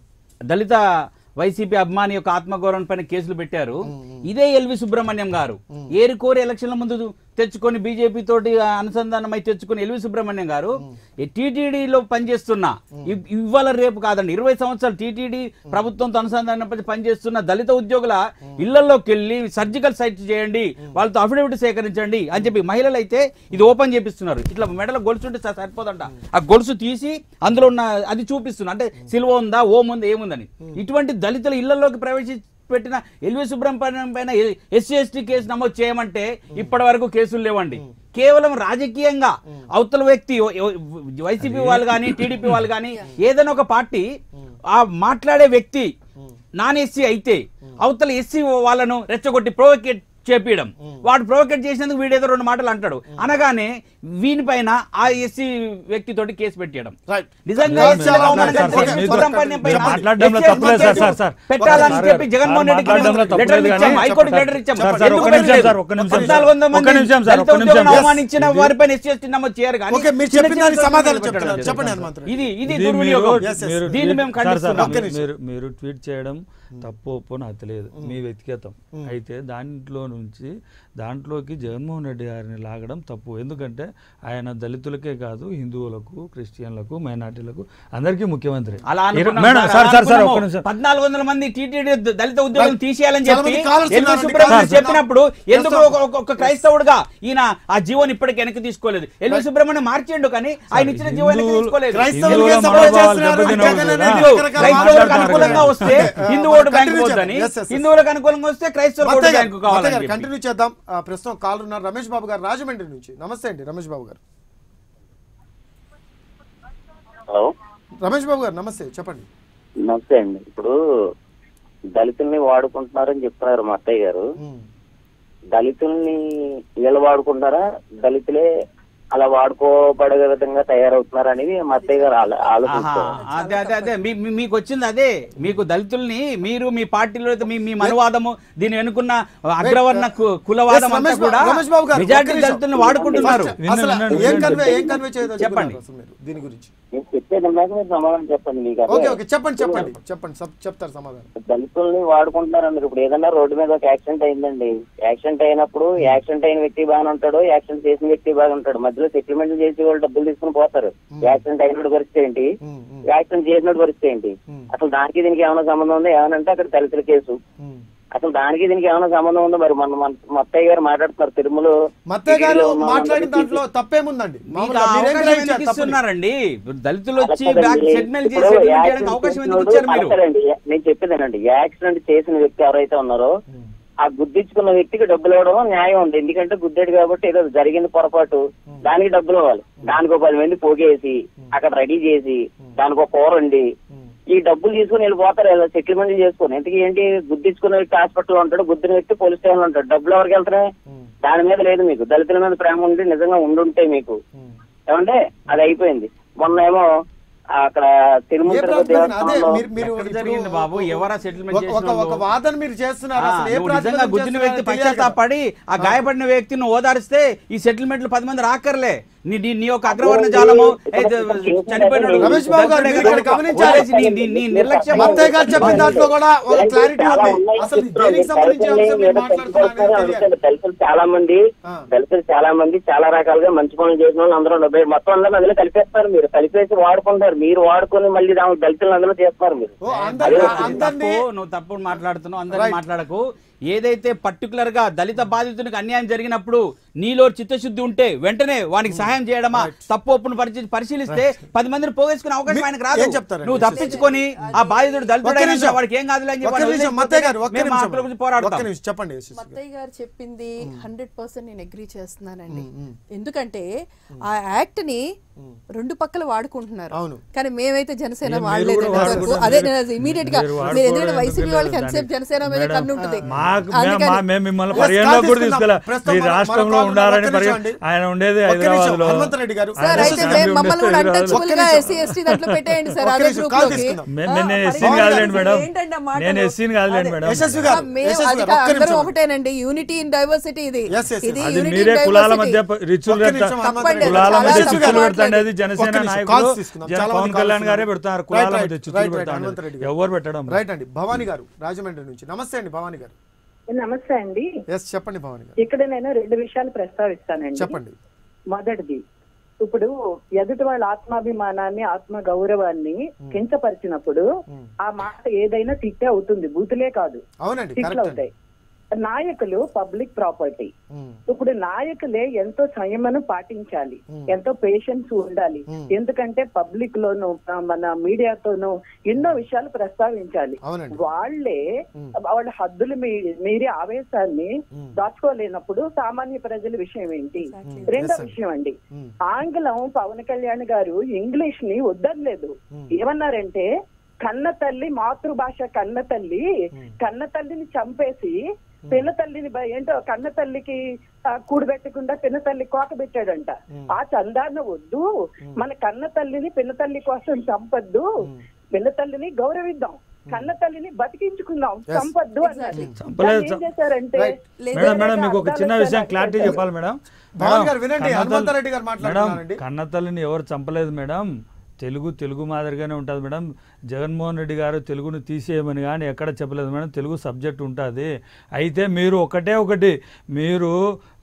దళిత వైసీపీ అభిమాని యొక్క ఆత్మగౌరవం పైన కేసులు పెట్టారు ఇదే ఎల్వి సుబ్రహ్మణ్యం గారు ఏరుకోరి ఎలక్షన్ల ముందు తెచ్చుకొని బీజేపీ తోటి అనుసంధానమై తెచ్చుకొని ఎల్వి సుబ్రహ్మణ్యం గారు టీటీడీలో పనిచేస్తున్న ఇవ్- ఇవాళ రేపు కాదండి ఇరవై సంవత్సరాలు టీటీడీ ప్రభుత్వంతో అనుసంధానం పనిచేస్తున్న దళిత ఉద్యోగుల ఇళ్లలోకి వెళ్ళి సర్జికల్ సైట్ చేయండి వాళ్ళతో అఫిడవిట్ సేకరించండి అని చెప్పి మహిళలు అయితే ఇది ఓపెన్ చేపిస్తున్నారు ఇట్లా మెడలో గొలుసు ఉంటే స- సరిపోదంట ఆ గొలుసు తీసి అందులో ఉన్న అది చూపిస్తున్నారు అంటే సిల్వ ఉందా ఓం ఉందా ఏముందని ఇటువంటి దళితుల ఇళ్లలోకి ప్రవేశించి పెట్టిన ఎల్వి సుబ్రహ్మణ్యం పైన ఎస్సీ ఎస్టీ కేసు నమోదు చేయమంటే ఇప్పటి వరకు కేసులు లేవండి కేవలం రాజకీయంగా అవతల వ్యక్తి ఎవ- ఎవ- వైసీపీ వాళ్ళు కానీ టీడీపీ వాళ్ళు కానీ ఏదైనా ఒక పార్టీ ఆ మాట్లాడే వ్యక్తి నాన్ ఎస్సీ అయితే అవతల ఎస్సీ వాళ్ళను రెచ్చగొట్టి ప్రొవోకేట్ చేపించడం వాడు ప్రొవోకేట్ చేసినందుకు వీడేదో రెండు మాటలు అంటాడు అనగానే వీనిపైన ఆ ఎస్సీ వ్యక్తితోటి కేసు పెట్టడం రైట్ నిజంగా సార్, ఎస్సీ సార్, అవమానంగా సార్, సార్, ఎస్సీ మీరు సుబ్రహ్మణ్యం పైన మాట్లాడడంలో ఎస్సీ తప్పులేదు సార్, సార్, సార్. పెట్టాలని సార్, చెప్పి సార్, జగన్మోహన్ రెడ్డికి మాట్లాడడంలో తప్పులేదు లెటర్ ఇచ్చాం కానీ హైకోర్టు చెప్పండి. లెటర్ ఇచ్చాం సార్, సార్, ఎందుకు ఒక్క నిమిషం పెట్టలేదు? సార్, ఒక్క నిమిషం సార్. పద్నాలుగు వందల ఒక్క మంది నిమిషం సార్, దళిత ఒక్క నిమిషం. ఉద్యోగులను Yes. అవమానించిన ఇది- వారిపైన ఎస్సీ ఎస్టీ నమోదు చేయరు కానీ ఓకే, మీరు చిన్న చెప్పిన చిన్న దానికి దళితులను సమాధానం పెట్టడం చెప్తున్నారు. జరుగుతుంది. చెప్పండి హనుమంతరావు. ఇది ఇది ఇది దుర్వినియోగం మీరు- Yes, yes. మీరు దీన్ని ట్వీట్- మేము సార్, సార్, ఖండిస్తున్నాం ఒక్క నిమిషం. మీరు మీరు ట్వీట్ చేయడం తప్పు ఒప్పు నాకు తెలియదు మీ వ్యక్తిగతం అయితే దాంట్లో నుంచి దాంట్లోకి జగన్మోహన్ రెడ్డి గారిని లాగడం తప్పు ఎందుకంటే ఆయన దళితులకే కాదు హిందువులకు క్రిస్టియన్లకు మైనార్టీలకు అందరికీ ముఖ్యమంత్రి అలా ఇర- అనుకున్నాం మేడం సార్, సార్ అలా సార్ సార్ అనుకున్నాము. ఒక్క నిమిషం పద్నాలుగు వందల మంది టీటీడీ దళిత ఉద్యోగులు రైట్. తీసేయాలని చాలా చెప్పి మంది కాల్స్ ఎల్వి ఉన్నారండి. సుబ్రహ్మణ్యం సార్, చెప్పినప్పుడు ఎందుకు సార్. ఒక- ఒక- ఒక క్రైస్తవుడుగా ఈయన ఆ జీవోని ఇప్పటికి వెనక్కి తీసుకోలేదు ఎల్వి సుబ్రహ్మణ్యం మార్చిండు కానీ ఆయన ఇచ్చిన జీవో వెనక్కి హిందువులు- తీసుకోలేదు క్రైస్తవులకే హిందువుల సపోర్ట్ మనోభావాలు చేస్తున్నారు. దెబ్బతినవు జగన్ కదా. అనేది ఇప్పుడు రకరకాల క్రైస్తవులకు మాట్లాడుతున్నారు. అనుకూలంగా వస్తే ఓకే. హిందూ ఆ, ఓటు బ్యాంకు continue పోద్దని చేద్దాం. Yes, yes, yes. హిందువులకు అనుకూలంగా వస్తే క్రైస్తవుల ఓటు మత్తయ్య బ్యాంకు గారు, కావాలని మత్తయ్య గారు, చెప్పి. కంటిన్యూ చేద్దాం ఆ, ప్రస్తుతం కాల్ ఉన్నారు రమేష్ బాబు గారు రాజమండ్రి నుంచి నమస్తే అండి రమేష్ బాబు గారు హలో రమేష్ బాబు గారు నమస్తే చెప్పండి నమస్తే అండి ఇప్పుడు దళితుల్ని వాడుకుంటున్నారని చెప్తున్నారు మా అత్తయ్య గారు ఉమ్. దళితుల్ని వీళ్ళు వాడుకుంటారా దళితులే అలా వాడుకోబడే విధంగా తయారవుతున్నారు అనేది మా అత్తయ్య గారు ఆలో- ఆహా, ఆలోచిస్తారు అదే అదే అదే మీ- మీ- మీకు వచ్చింది అదే మీకు దళితుల్ని మీరు మీ పార్టీలో అయితే మీ మీ మనవాదము దీని వెనుకున్న అగ్రవర్ణ కు- కులవాదం Yes, అంతా రమేష్ కూడా బాబు- రమేష్ బాబు గారు, మెజారిటీ ఒక్క నిమిషం. దళితుల్ని వాడుకుంటున్నారు ఫస్ట్ వినండి, అసలు వినండి, ఏం వినండి. కన్వే ఏం కన్వే చేయదలుచుకున్నారు చెప్పండి. అసలు మీరు దీని గురించి నేను చెప్పేది ఇందాక మీరు సమాధానం చెప్పండి మీకు అదే. ఓకే ఓకే చెప్పండి చెప్పండి చెప్పండి సబ్- చెప్తారు సమాధానం దళితుల్ని వాడుకుంటున్నారు మీరు ఇప్పుడు ఏదన్నా రోడ్డు మీద ఒక యాక్సిడెంట్ అయిందండి యాక్సిడెంట్ అయినప్పుడు యాక్సిడెంట్ అయిన వ్యక్తి బాగానే ఉంటాడు యాక్సిడెంట్ చేసిన వ్యక్తి బాగా ఉంటాడు మధ్యలో సెటిల్మెంట్ చేసి వాళ్ళు డబ్బులు తీసుకుని పోతారు యాక్సిడెంట్ అయినప్పుడు పరిస్థితి ఏంటి ఉమ్, ఉమ్, యాక్సిడెంట్ చేసినప్పుడు పరిస్థితి ఏంటి ఉమ్, అసలు దానికి దీనికి ఏమైనా సంబంధం ఉందా ఏమనంటే అక్కడ దళితుల కేసు ఉమ్. అసలు దానికి దీనికి ఏమైనా సంబంధం ఉందో మరి మన మన మత్తయ్య గారు మాట్లాడుతున్నారు తిరుమల మత్తయ్య గారు మాట్లాడిన దాంట్లో తప్పేముందండి మీకు మామూలుగా ఆ మీరేం అవకాశం గ్రహించారు ఎందుకు తప్పని? ఇస్తున్నారండి ఇప్పుడు దళితులు వచ్చి అలా బ్యాక్ కదండి. సెటిల్మెంట్ చేసి ఇప్పుడు సెటిల్మెంట్ చేయడానికి యాక్సిడెంట్ అవకాశం ఎందుకు చేసినోడు- ఇచ్చారు మీరు అసలండి, నేను చెప్పేదేనండి యాక్సిడెంట్ చేసిన వ్యక్తి ఎవరైతే ఉన్నారో ఉమ్, ఆ గుద్దించుకున్న వ్యక్తికి డబ్బులు ఇవ్వడం న్యాయం ఉంది ఎందుకంటే గుద్దాడు కాబట్టి ఏదో జరిగింది పొరపాటు దానికి డబ్బులు ఇవ్వాలి దానికి ఒక పది మంది పోగేసి అక్కడ రెడీ చేసి దానికి ఒక కూర వండి ఉమ్, ఈ డబ్బులు తీసుకుని వెళ్ళిపోతారు ఇలా సెటిల్మెంట్ చేసుకుని ఇంతకీ ఏంటి గుద్దించుకున్న వ్యక్తి హాస్పిటల్ ఉంటాడు గుద్దిన వ్యక్తి పోలీస్ స్టేషన్ ఉంటాడు డబ్బులు ఎవరికి వెళ్తున్నాయి ఉమ్, దాని మీద లేదు మీకు దళితుల మీద ప్రేమ ఉండి నిజంగా ఉండుంటే మీకు ఉమ్. ఏమంటే అది అయిపోయింది మొన్న ఏమో అక్కడ తిరుమల ఏ తిరుపతి ప్రాతిపదికన? అదే దేవస్థానంలో మీరు మీరు ఎక్కడ ఇప్పుడు జరిగింది బాబు? ఎవరా settlement ఒక- ఒక చేసిన ఒక వాళ్ళు? వాదన మీరు చేస్తున్నారు ఆ, అసలు ఏ నువ్వు నిజంగా ప్రాతిపదికన గుద్దిన వ్యక్తి చేస్తున్నారో తెలియాలి కదా. పశ్చాత్తాపడి ఆ గాయపడిన వ్యక్తిని ఓదారిస్తే ఈ సెటిల్మెంట్లు పది మంది రాకర్లే నీ నీ- నీ యొక్క అగ్రవర్ణ జాలము ఏ, చనిపోయినాడు రమేష్ బాబు గారు, మీరు ఇక్కడ గమనించాలి. వదిలేసి నీ- నీ- నీ నిర్లక్ష్యం మత్తయ్య గారు చెప్పిన దాంట్లో కూడా ఒక క్లారిటీ ఉంది అసలు దేనికి సంబంధించి అంశం మీరు మాట్లాడుతున్నారు అనేది తెలియాలి. దళితులు చాలా మంది ఆ. దళితులు చాలా మంది చాలా రకాలుగా మంచి పనులు చేసిన వాళ్ళు అందరూ డెబ్బై మొత్తం అందరూ అందులో కలిపేస్తారు మీరు కలిపేసి వాడుకుంటారు మీరు వాడుకొని మళ్ళీ దాని దళితులు అందులో చేస్తారు మీరు ఓ అందరి తప్పు అందరినీ నువ్వు తప్పు మాట్లాడుతున్నావు అందరిని Right. మాట్లాడకు ఏదైతే పర్టికులర్ గా దళిత బాధితునికి అన్యాయం జరిగినప్పుడు నీలో చిత్తశుద్ధి ఉంటే వెంటనే వానికి సహాయం చేయడమా తప్పు ఒప్పును పరిచి- పరిశీలిస్తే పది మందిని పోగేసుకునే అవకాశం మీ- ఆయనకు రాదు ఏం చెప్తారండి? నువ్వు తప్పించుకొని ఆ బాధితుడు ఒక్క దళితుడు నిమిషం. వాడికి ఏం కాదులే అని చెప్పి ఒక్క వాడిని నిమిషం వదిలేసి మత్తయ్య గారు ఒక్క మేము ఆ నిమిషం హక్కుల గురించి ఒక్క పోరాడతాం నిమిషం చెప్పండి యశస్వి గారు. మత్తయ్య గారు చెప్పింది హండ్రెడ్ పర్సెంట్ నేను అగ్రీ చేస్తున్నానండి మ్మ్. ఎందుకంటే ఆ యాక్ట్ ని రెండు పక్కల వాడుకుంటున్నారు అవును. కానీ మేమైతే జనసేన మీరు వాడలేదు కూడా ఇంతవరకు. వాడుకుంటారు. అదే మీరు- నేను ఇమీడియట్ గా మీరు మీరు వాడుకోవడం ఎందుకంటే ఎందుకు వైసీపీ వాళ్ళకి లేదు ఎంతసేపు దానికి? జనసేన మీద మేడం, కన్ను ఉంటుంది మాకు మేము అందుకని- మా- మేము మిమ్మల్ని Yes, పర్యాయంలో కాల్ కూడా తీసుకుందాం. తీసుకెళ్ళా ప్రస్తుతం మీ మన- మన రాష్ట్రంలో కాల్ ఉండాలని ఒక్క పర్య- నిమిషం అండి. ఆయన ఉండేది ఒక్క నిమిషం, హైదరాబాద్ లో హనుమంత్ రెడ్డి గారు. సార్ ఆయన అయితే SSC మేము మమ్మల్ని కూడా ఒక్క అన్టచబుల్ గా నిమిషం. ఎస్సీ ఎస్టీ దాంట్లో పెట్టేయండి సార్ ఒక్క అదే నిమిషం, గ్రూప్ కాల్ లోకి తీసుకుందాం. మే- ఆ, నేను మరి ఎస్సీని ఏంటంటే కాదులేండి మేడం ఏంటండి ఆ మాటలు? నేను ఎస్సీని కాదులేండి మేడం యశస్వి గారు మేము యశస్వి అది గారు, ఒక్క అందరూ నిమిషం. ఒకటేనండి యూనిటీ ఇన్ డైవర్సిటీ ఇది Yes, yes, yes. ఇది అది unity in మీరే కులాల diversity. మధ్య ప- రిచులు ఒక్క పెడతా నిమిషం, హనుమంత్ తప్పండి, రెడ్డి కులాల గారు. మధ్య చాలా చిచ్చులు తప్పు. పెడతాండి అది ఒక్క జనసేన నిమిషం, నాయకులు కాల్స్ తీసుకుందాం. జన చాలా పవన్ మంది కళ్యాణ్ కాల్స్ గారే ఉన్నారు. పెడతారు రైట్, కులాల రైట్, మధ్య చిచ్చులు రైట్, రైట్, హనుమంత్ రెడ్డి పెడతారు గారు. ఎవరు పెట్టడం రైట్ అండి భవానీ గారు రాజమండ్రి నుంచి నమస్తే అండి భవానీ గారు నమస్తే అండి ఎస్ చెప్పండి భవానీ గారు ఇక్కడ నేను రెండు విషయాలు ప్రస్తావిస్తానండి చెప్పండి మొదటిది ఇప్పుడు ఎదుటి వాళ్ళ ఆత్మాభిమానాన్ని ఆత్మ గౌరవాన్ని కించపరిచినప్పుడు ఆ మాట ఏదైనా తిట్టే అవుతుంది బూతులే కాదు అవునండి తిట్లు కరెక్ట్ అండి అవుతాయి నాయకులు పబ్లిక్ ప్రాపర్టీ ఉమ్, ఇప్పుడు నాయకులే ఎంతో సంయమనం పాటించాలి Hmm. ఎంతో పేషెన్స్ ఉండాలి Hmm. ఎందుకంటే పబ్లిక్ లోను ఆ, మన మీడియాతోనూ ఎన్నో విషయాలు ప్రస్తావించాలి అవునండి వాళ్ళే Hmm. వాళ్ళ హద్దులు మీ- మీరే ఆవేశాన్ని Hmm. దాచుకోలేనప్పుడు సామాన్య ప్రజల విషయం ఏంటి రెండో Yes, sir. విషయం అండి ఉమ్, ఆంగ్లం పవన్ కళ్యాణ్ గారు ఇంగ్లీష్ ని వద్దనలేదు Hmm. ఏమన్నారంటే కన్న తల్లి మాతృభాష కన్న తల్లి కన్న తల్లిని చంపేసి పిన్న తల్లిని బ- ఏంటో కన్న తల్లికి ఆ, కూడబెట్టకుండా పిన్న తల్లి కోక పెట్టాడంట ఆ చందాన వద్దు మన కన్న తల్లిని పిన్న తల్లి కోసం చంపద్దు పిన్న తల్లిని గౌరవిద్దాం కన్న తల్లిని బతికించుకుందాం చంపద్దు అన్నారు చంపలేదు, దాన్ని ఏం చేశారంటే Right. మేడం మేడం మీకు ఒక చిన్న అర్థాలు విషయం వచ్చేలా క్లారిటీ చేశారు. చెప్పాలి మేడం భవన్ మేడం, గారు వినండి, కన్నతల్లి- హనుమంతరెడ్డి గారు మాట్లాడుతున్నారండి. మేడం కన్నతల్లిని ఎవరు చంపలేదు మేడం తెలుగు తెలుగు మాదిరిగానే ఉంటుంది మేడం జగన్మోహన్ రెడ్డి గారు తెలుగును తీసేయమని కానీ ఎక్కడ చెప్పలేదు మేడం తెలుగు సబ్జెక్ట్ ఉంటుంది అయితే మీరు ఒకటే ఒకటి మీరు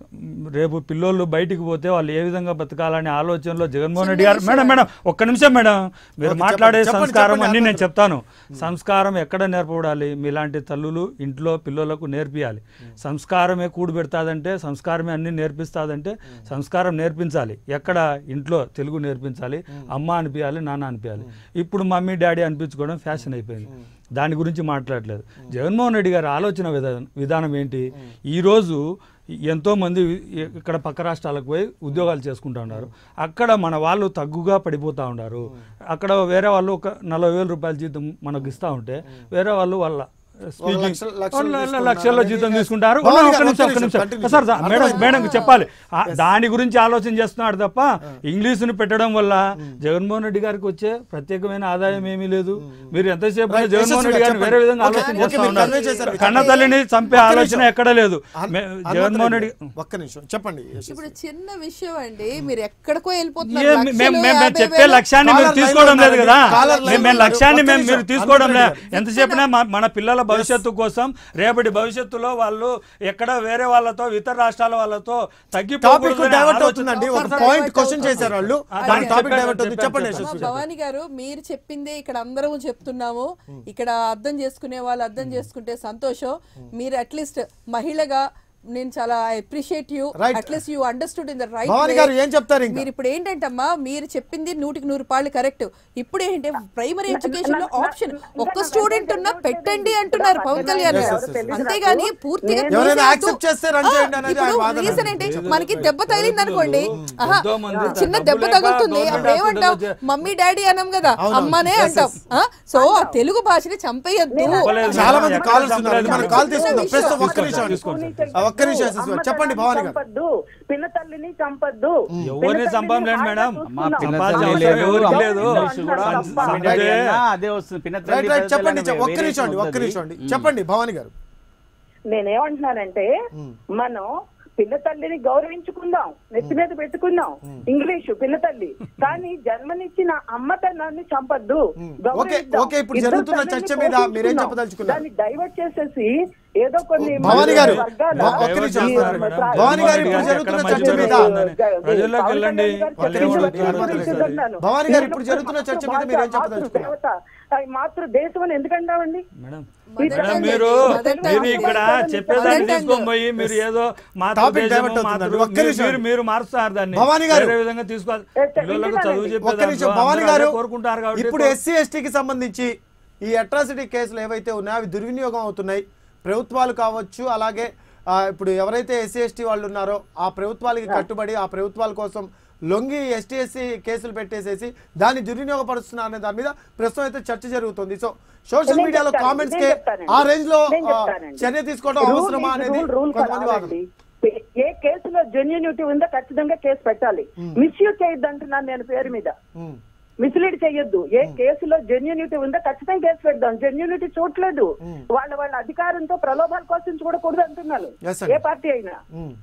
రేపు పిల్లోళ్ళు బయటికి పోతే వాళ్ళు ఏ విధంగా బతకాలనే ఆలోచనలో జగన్మోహన్ రెడ్డి గారు మేడం మేడం ఒక్క నిమిషం మేడం మీరు ఓకే, మాట్లాడే చెప్పండి, చెప్పండి, సంస్కారం చెప్పండి, అన్ని నేను అర్థం చెప్తాను సంస్కారం ఎక్కడ నేర్పబడాలి మీలాంటి తల్లులు ఇంట్లో పిల్లలకు నేర్పియాలి సంస్కారమే కూడు పెడతాదంటే సంస్కారమే అన్ని నేర్పిస్తాదంటే సంస్కారం నేర్పించాలి ఎక్కడ ఇంట్లో తెలుగు నేర్పించాలి అమ్మ అనిపించాలి నాన్న అనిపించాలి ఇప్పుడు మమ్మీ డాడీ అనిపించుకోవడం ఫ్యాషన్ అయిపోయింది దాని గురించి మాట్లాడలేదు జగన్మోహన్ రెడ్డి గారి ఆలోచన విధానం విధానం ఏంటి ఈరోజు ఎంతోమంది ఇక్కడ పక్క రాష్ట్రాలకు పోయి ఉద్యోగాలు చేసుకుంటా ఉన్నారు అక్కడ మన వాళ్ళు తగ్గుగా పడిపోతూ ఉన్నారు అక్కడ వేరే వాళ్ళు ఒక నలభై వేల రూపాయల జీతం మనకు ఇస్తూ ఉంటే వేరే వాళ్ళు వాళ్ళ స్పీకింగ్ లక్ష- లక్షలు వాళ్ళ తీసుకున్నారు లక్షల్లో అనేది జీతం తీసుకుంటారు భవానీ ఒక్క గారు, నిమిషం ఒక్క ఒక్క నిమిషం, నిమిషం continue సార్ సార్, చేయండి. మేడం అర్థమైంది. మేడం చెప్పాలి ఆ, దాని గురించి ఆలోచన చేస్తున్నాడు తప్ప ఇంగ్లీషుని పెట్టడం వల్ల జగన్మోహన్ రెడ్డి గారికి వచ్చే ప్రత్యేకమైన ఆదాయం ఏమీ లేదు మీరు ఎంతసేపు Right, జగన్మోహన్ రెడ్డి గారిని చెప్పండి. వేరే విధంగా ఓకే, ఆలోచన ఓకే, చేస్తా మీరు ఉన్నారు convey చేశారు. కన్న తల్లిని చంపే ఒక్క ఆలోచన నిమిషం. ఎక్కడ లేదు హన్- మే- హనుమంత్ జగన్మోహన్ రెడ్డి రెడ్డి గారు, ఒక్క నిమిషం చెప్పండి యశస్వి. ఇప్పుడు చిన్న విషయం అండి మీరు ఎక్కడికో ఏ, వెళ్ళిపోతున్నారు మేము లక్షలు, మేము- మేము యాభై చెప్పే వేలు. లక్ష్యాన్ని మేము కాలర్ తీసుకోవడం లైన్లో లేదు కదా ఉన్నారండి. కాలర్ మేము లైన్లో మేము లక్ష్యాన్ని ఉన్నారు. మేము ఒక్క మీరు నిమిషం. తీసుకోవడం లేదు హనుమంత్ రెడ్డి ఎంత చెప్పినా మా- మన పిల్లల భవిష్యత్తు కోసం రేపటి భవిష్యత్తులో వాళ్ళు ఎక్కడ వేరే వాళ్ళతో ఇతర రాష్ట్రాల వాళ్ళతో టాపిక్ తగ్గిపోకూడదనే డైవర్ట్ ఆలోచన- అవుతుందండి ఒక sir, sir, point divert question అవుతుంది. చేశారు వాళ్ళు ఆ, దాని చెప్పండి, టాపిక్ డైవర్ట్ చెప్పండి, అవుతుంది చెప్పండి చెప్పండి. అమ్మా, యశస్వి భవానీ గారు మీరు చెప్పిందే ఇక్కడ అందరం చెప్తున్నాము ఇక్కడ అర్థం చేసుకునే వాళ్ళు అర్థం చేసుకుంటే సంతోషం మీరు అట్లీస్ట్ మహిళగా నేను చాలా appreciate you Right. At least you understood in the right Bhavani garu ఏం చెప్తారు ఇంకా మీరు ఇప్పుడు ఏంటంటమ్మా మీరు చెప్పింది నూటికి నూరు పాళ్ళు కరెక్ట్ ఇప్పుడు ఏంటంటే ప్రైమరీ ఎడ్యుకేషన్ లో ఆప్షన్ ఒక్క స్టూడెంట్ ఉన్నా పెట్టండి అంటున్నారు పవన్ కళ్యాణ్ గారు అంతేగాని పూర్తిగా ఎవరైనా తీసేయొద్దు. accept చేస్తే run ఆ, చేయండి అనేది ఇప్పుడు ఆయన వాదన. రీజన్ ఏంటి మనకి దెబ్బ తగిలింది అనుకోండి ఆహా, ఎంతో మంది చిన్న డబ్బు దెబ్బ లేక తగులుతుంది గవర్నమెంట్ అప్పుడు ఏమంటాం హాస్పిటల్లో చే- మమ్మీ డాడీ అనం కదా అమ్మనే అంటాం ఆ, సో ఆ తెలుగు భాషని చంపేయద్దు చెప్పలేదు. చాలా మంది ఎక్కడ కాల్స్ ఉన్నారు చంపలేదు. మనం కాల్ తీసుకుందాం విషయం. ప్రస్తుతం ఒక్క నిమిషం తీసుకోండి. ఆ, ఒక్క నిమిషం యశస్వి గారు. చెప్పండి భవానీ గారు చంపద్దు పిల్ల తల్లిని చంపద్దు ఎవరిని చంపంలేండి మేడం మా పిన్న సంపాదించే తల్లి అవసరం లేదు ఎవరికి లేదు. ఇంగ్లీష్ కూడా సం- మమ్మీ సం- డాడీ అంటే- అన్నా అదే వస్తుంది పిన్న తల్లి, రైట్ రైట్ పెద్ద చెప్పండి తల్లి చెప్ప- ఒక్క వేరియేషన్ నిమిషం అండి ఒక్క వద్దది. నిమిషం అండి చెప్పండి భవానీ గారు నేనేమంటున్నానంటే మనం పిల్ల తల్లిని గౌరవించుకుందాం నెత్తి మీద పెట్టుకుందాం ఇంగ్లీషు పిల్ల తల్లి కానీ జన్మనిచ్చిన అమ్మతనాన్ని చంపద్దు గౌరవిద్దాం. ఓకే, ఇప్పుడు ఇద్దరు జరుగుతున్న తల్లిని చర్చ మీద మీరేం పోషించుకుందాం. చెప్పదలుచుకున్నారు? దాన్ని డైవర్ట్ చేసేసి ఏదో కొన్ని భవానీ గారు, వర్గాల- భవ- ఒక్క నిమిషం ఈ సార్, ప్ర- భవానీ గారు ఇప్పుడు ఎక్కడ జరుగుతున్న మంచి చర్చ మీద జరుగుతుందని. ప్రజల్లోకి వెళ్ళండి. పవన్ వాళ్ళు కళ్యాణ్ ఏమో గారు చెప్తారో చెప్పినట్టు తెలుస్తుంది. చెప్తున్నాను. భవానీ గారు ఇప్పుడు జరుగుతున్న చర్చ మీద మాతృ మీరేం భాష, చెప్పదలుచుకున్నారు? మాతృ దేవత, ఆ మాతృ దేశం అని ఎందుకంటామండి మేడం ఈ మేడం తల్లి- మీరు మదర్ మీరు టంగ్. ఇక్కడ చెప్పేదాన్ని మదర్ టంగ్. తీసుకొని పోయి మీరు ఏదో మాతృ టాపిక్ దేశము, డైవర్ట్ అవుతుందండి. మాతృ- ఒక్క మీరు- నిమిషం. మీరు మీరు మారుస్తారు దాన్ని భవానీ గారు. వేరే విధంగా తీసుకోవాలి ఏ, పిల్లలకు చదువు చెప్పే ఒక్క నిమిషం దాంట్లో భవానీ అందరూ గారు అదే కోరుకుంటారు కాబట్టి ఇప్పుడు ఎస్సీ ఎస్టీకి సంబంధించి ఈ అట్రాసిటీ కేసులు ఏవైతే ఉన్నాయో అవి దుర్వినియోగం అవుతున్నాయి ప్రభుత్వాలు కావచ్చు అలాగే ఆ, ఇప్పుడు ఎవరైతే ఎస్సీ ఎస్టీ వాళ్ళు ఉన్నారో ఆ ప్రభుత్వాలకి కట్టుబడి ఆ ప్రభుత్వాల కోసం లొంగి ఎస్టీ ఎస్సీ కేసులు పెట్టేసేసి దాన్ని దుర్వినియోగపరుస్తున్నారు అనే దాని మీద ప్రస్తుతం అయితే చర్చ జరుగుతుంది సో సోషల్ నేను మీడియాలో చెప్తాను, కామెంట్స్ నేను కే చెప్తానండి. ఆ రేంజ్ లో నేను ఆ, చెప్తానండి. చర్య తీసుకోవడం రూల్ అవసరమా ఈజ్ అనేది రూల్, రూల్ కొంతమంది వాదన కాదండి. ఏ కేసులో జెన్యునిటీ ఉందో ఖచ్చితంగా కేసు పెట్టాలి మిస్యూజ్ చేయొద్దు అంటున్నాను నేను పేరు మీద ఉమ్. మిస్లీడ్ చేయొద్దు ఏ కేసులో జెన్యునిటీ ఉందో ఖచ్చితంగా కేసు పెడదాం జెన్యునిటీ చూడలేదు వాళ్ళ వాళ్ళ అధికారంతో ప్రలోభాల కోసం చూడకూడదు అంటున్నారు Yes, అండి. ఏ పార్టీ అయినా ఉమ్.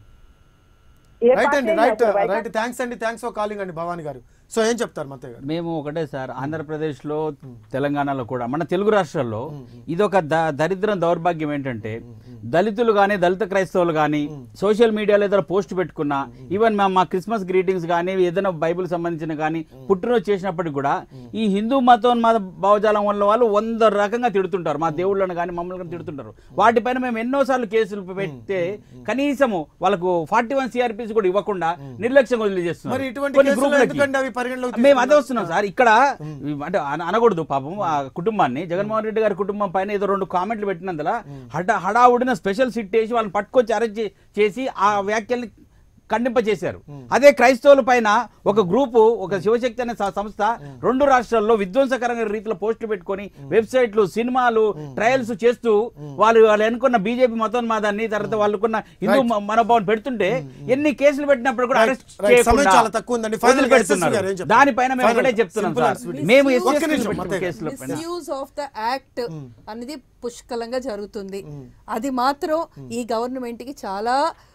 ఏ రైట్ పార్టీ అండి అయినా రైట్ ఇప్పుడు వైకాపా- రైట్ థ్యాంక్స్ అండి థ్యాంక్స్ ఫర్ కాలింగ్ అండి భవానీ గారు సో ఏం చెప్తారు మత్తయ్య గారు మేము ఒకటే సార్ ఆంధ్రప్రదేశ్లో తెలంగాణలో కూడా మన తెలుగు రాష్ట్రాల్లో ఇదొక ద దరిద్రం దౌర్భాగ్యం ఏంటంటే దళితులు కానీ దళిత క్రైస్తవులు కానీ సోషల్ మీడియాలో ఏదైనా పోస్ట్ పెట్టుకున్నా ఈవెన్ మా మా క్రిస్మస్ గ్రీటింగ్స్ కానీ ఏదైనా బైబిల్ సంబంధించిన కానీ పుట్టినరోజు చేసినప్పటికి కూడా ఈ హిందూ మతోన్మాద భావజాలం వల్ల వాళ్ళు వంద రకంగా తిడుతుంటారు మా దేవుళ్ళను కానీ మమ్మల్ని కానీ తిడుతుంటారు వాటిపైన మేము ఎన్నోసార్లు కేసులు పెడితే కనీసము వాళ్ళకు ఫార్టీ వన్ సిఆర్పిస్ కూడా ఇవ్వకుండా నిర్లక్ష్యం వదిలేస్తున్నారు మరి ఇటువంటి కొన్ని కేసులు గ్రూపులకి. ఎందుకండి అవి పరిగణలోకి మేము అదే వస్తున్నాం సార్ ఇక్కడ అంటే అన- అనకూడదు పాపం ఆ కుటుంబాన్ని జగన్మోహన్ రెడ్డి గారి కుటుంబం పైన ఏదో రెండు కామెంట్లు పెట్టినందున హఠ హడావుడిన స్పెషల్ సిట్ వేసి వాళ్ళని పట్టుకొచ్చి అరెస్ట్ చే- చేసి ఆ వ్యాఖ్యల్ని ఖండింపచేశారు అదే క్రైస్తవుల పైన ఒక గ్రూపు ఒక శివశక్తి అనే స- సంస్థ రెండు రాష్ట్రాల్లో విధ్వంసకరంగా రీతిలో పోస్టులు పెట్టుకొని వెబ్సైట్లు సినిమాలు ట్రయల్స్ చేస్తూ వాళ్ళు వాళ్ళు అనుకున్న బీజేపీ మతోన్మాదాన్ని తర్వాత వాళ్ళకున్న హిందూ మ- మనోభావం పెడుతుంటే ఎన్ని కేసులు పెట్టినప్పుడు కూడా Right, అరెస్ట్ right. సమయం చేయకుండా చాలా తక్కువ ఉందండి. Final గా వదిలిపెడుతున్నారు. SSC గారు ఏం చెప్తారు? దానిపైన మేము Final ఒకటే గా. చెప్తున్నాం Simple సార్ and sweet. మేము ఒక్క ఎస్సీ నిమిషం, పెట్టిన మత్తయ్య గారు. కేసులో పైన మిస్యూజ్ ఆఫ్ ద యాక్ట్ అనేది పుష్కలంగా జరుగుతుంది అది మాత్రం ఈ గవర్నమెంట్ కి చాలా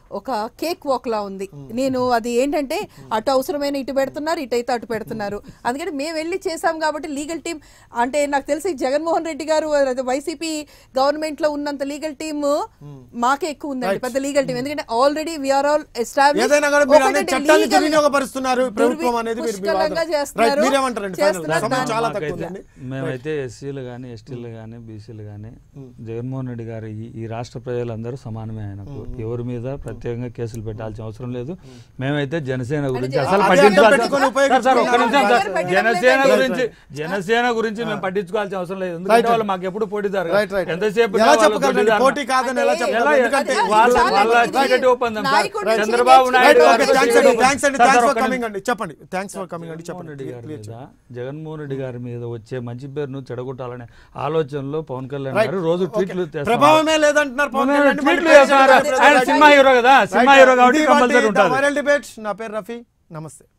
ఒక కేక్ వాక్ లా ఉంది నేను అది ఏంటంటే అటు అవసరమైన ఇటు పెడుతున్నారు ఇటు అయితే అటు పెడుతున్నారు అందుకని మేము వెళ్ళి చేసాం కాబట్టి లీగల్ టీం అంటే నాకు తెలిసి జగన్మోహన్ రెడ్డి గారు వైసీపీ గవర్నమెంట్ లో ఉన్నంత లీగల్ టీమ్ మాకే ఎక్కువ ఉందండి పెద్ద లీగల్ టీం ఎందుకంటే ఆల్రెడీ వీఆర్ ఆల్ ఏదైనా కూడా మీరు అనే చట్టాన్ని దుర్వినియోగపరుస్తున్నారు ప్రభుత్వం అనేది మీరు మీ వాదన. Right, చేస్తున్నారు మీరేమంటారండి ఫైనల్ చేస్తున్నారు. సమయం దాన్ని- చాలా తక్కువ మాకైతే- ఉందండి మేమైతే ఎస్సీలు కానీ ఎస్టీలు కానీ బీసీలు కానీ జగన్మోహన్ రెడ్డి గారు ఈ- ఈ రాష్ట్ర ప్రజలందరూ సమానమే ఆయనకు ఎవరి మీద ప్రత్యేకంగా కేసులు పెట్టాల్సిన అవసరం లేదు మేమైతే జనసేన గురించి అసలు అదే పట్టించుకోవాల్సిన అడ్డం పెట్టుకొని సార్, సార్, ఒక్క నిమిషం సార్. ఉపయోగించుకున్నారు. జనసేన Right, గురించి జనసేన గురించి మేము పట్టించుకోవాల్సిన అవసరం లేదు ఎందుకంటే Right, వాళ్ళు మాకు ఎప్పుడు పోటీదారు రైట్ రైట్ ఎంతసేపు ఎలా వాళ్ళు చెప్పగలరండి పోటీదారు. పోటీ కాదని ఎలా అదే, చెప్పగలరు ఎలా ఎందుకంటే అది వాళ్ళ చాలా వాళ్ళ మంది చీకటి ఒప్పందం సార్. నాయకుడి నుంచి చంద్రబాబు నేర్చుకున్నారు. Naidu right garu okay thanks అండి థ్యాంక్స్ అండి సార్, థ్యాంక్స్ ఫర్ ఒక్క కమింగ్ నిమిషం. అండి చెప్పండి థ్యాంక్స్ ఫర్ కమింగ్ అండి జగన్మోహన్ చెప్పండి రెడ్డి గారి Clear మీద చేయండి. జగన్మోహన్ రెడ్డి గారి మీద వచ్చే మంచి పేరును చెడగొట్టాలనే ఆలోచనలో పవన్ కళ్యాణ్ Right. గారు రోజు ఓకే. ట్వీట్లు తెస్తున్నారు. ప్రభావమే లేదంటున్నారు పవన్ అవును, కళ్యాణ్ ట్వీట్లు మళ్ళీ చేస్తున్నారు. ప్రజలు ఆయన సినిమా హీరో కదా సినిమా హీరో కాబట్టి కంపల్సరీ ఉంటుంది వైరల్ డిబేట్ నా పేరు రఫీ నమస్తే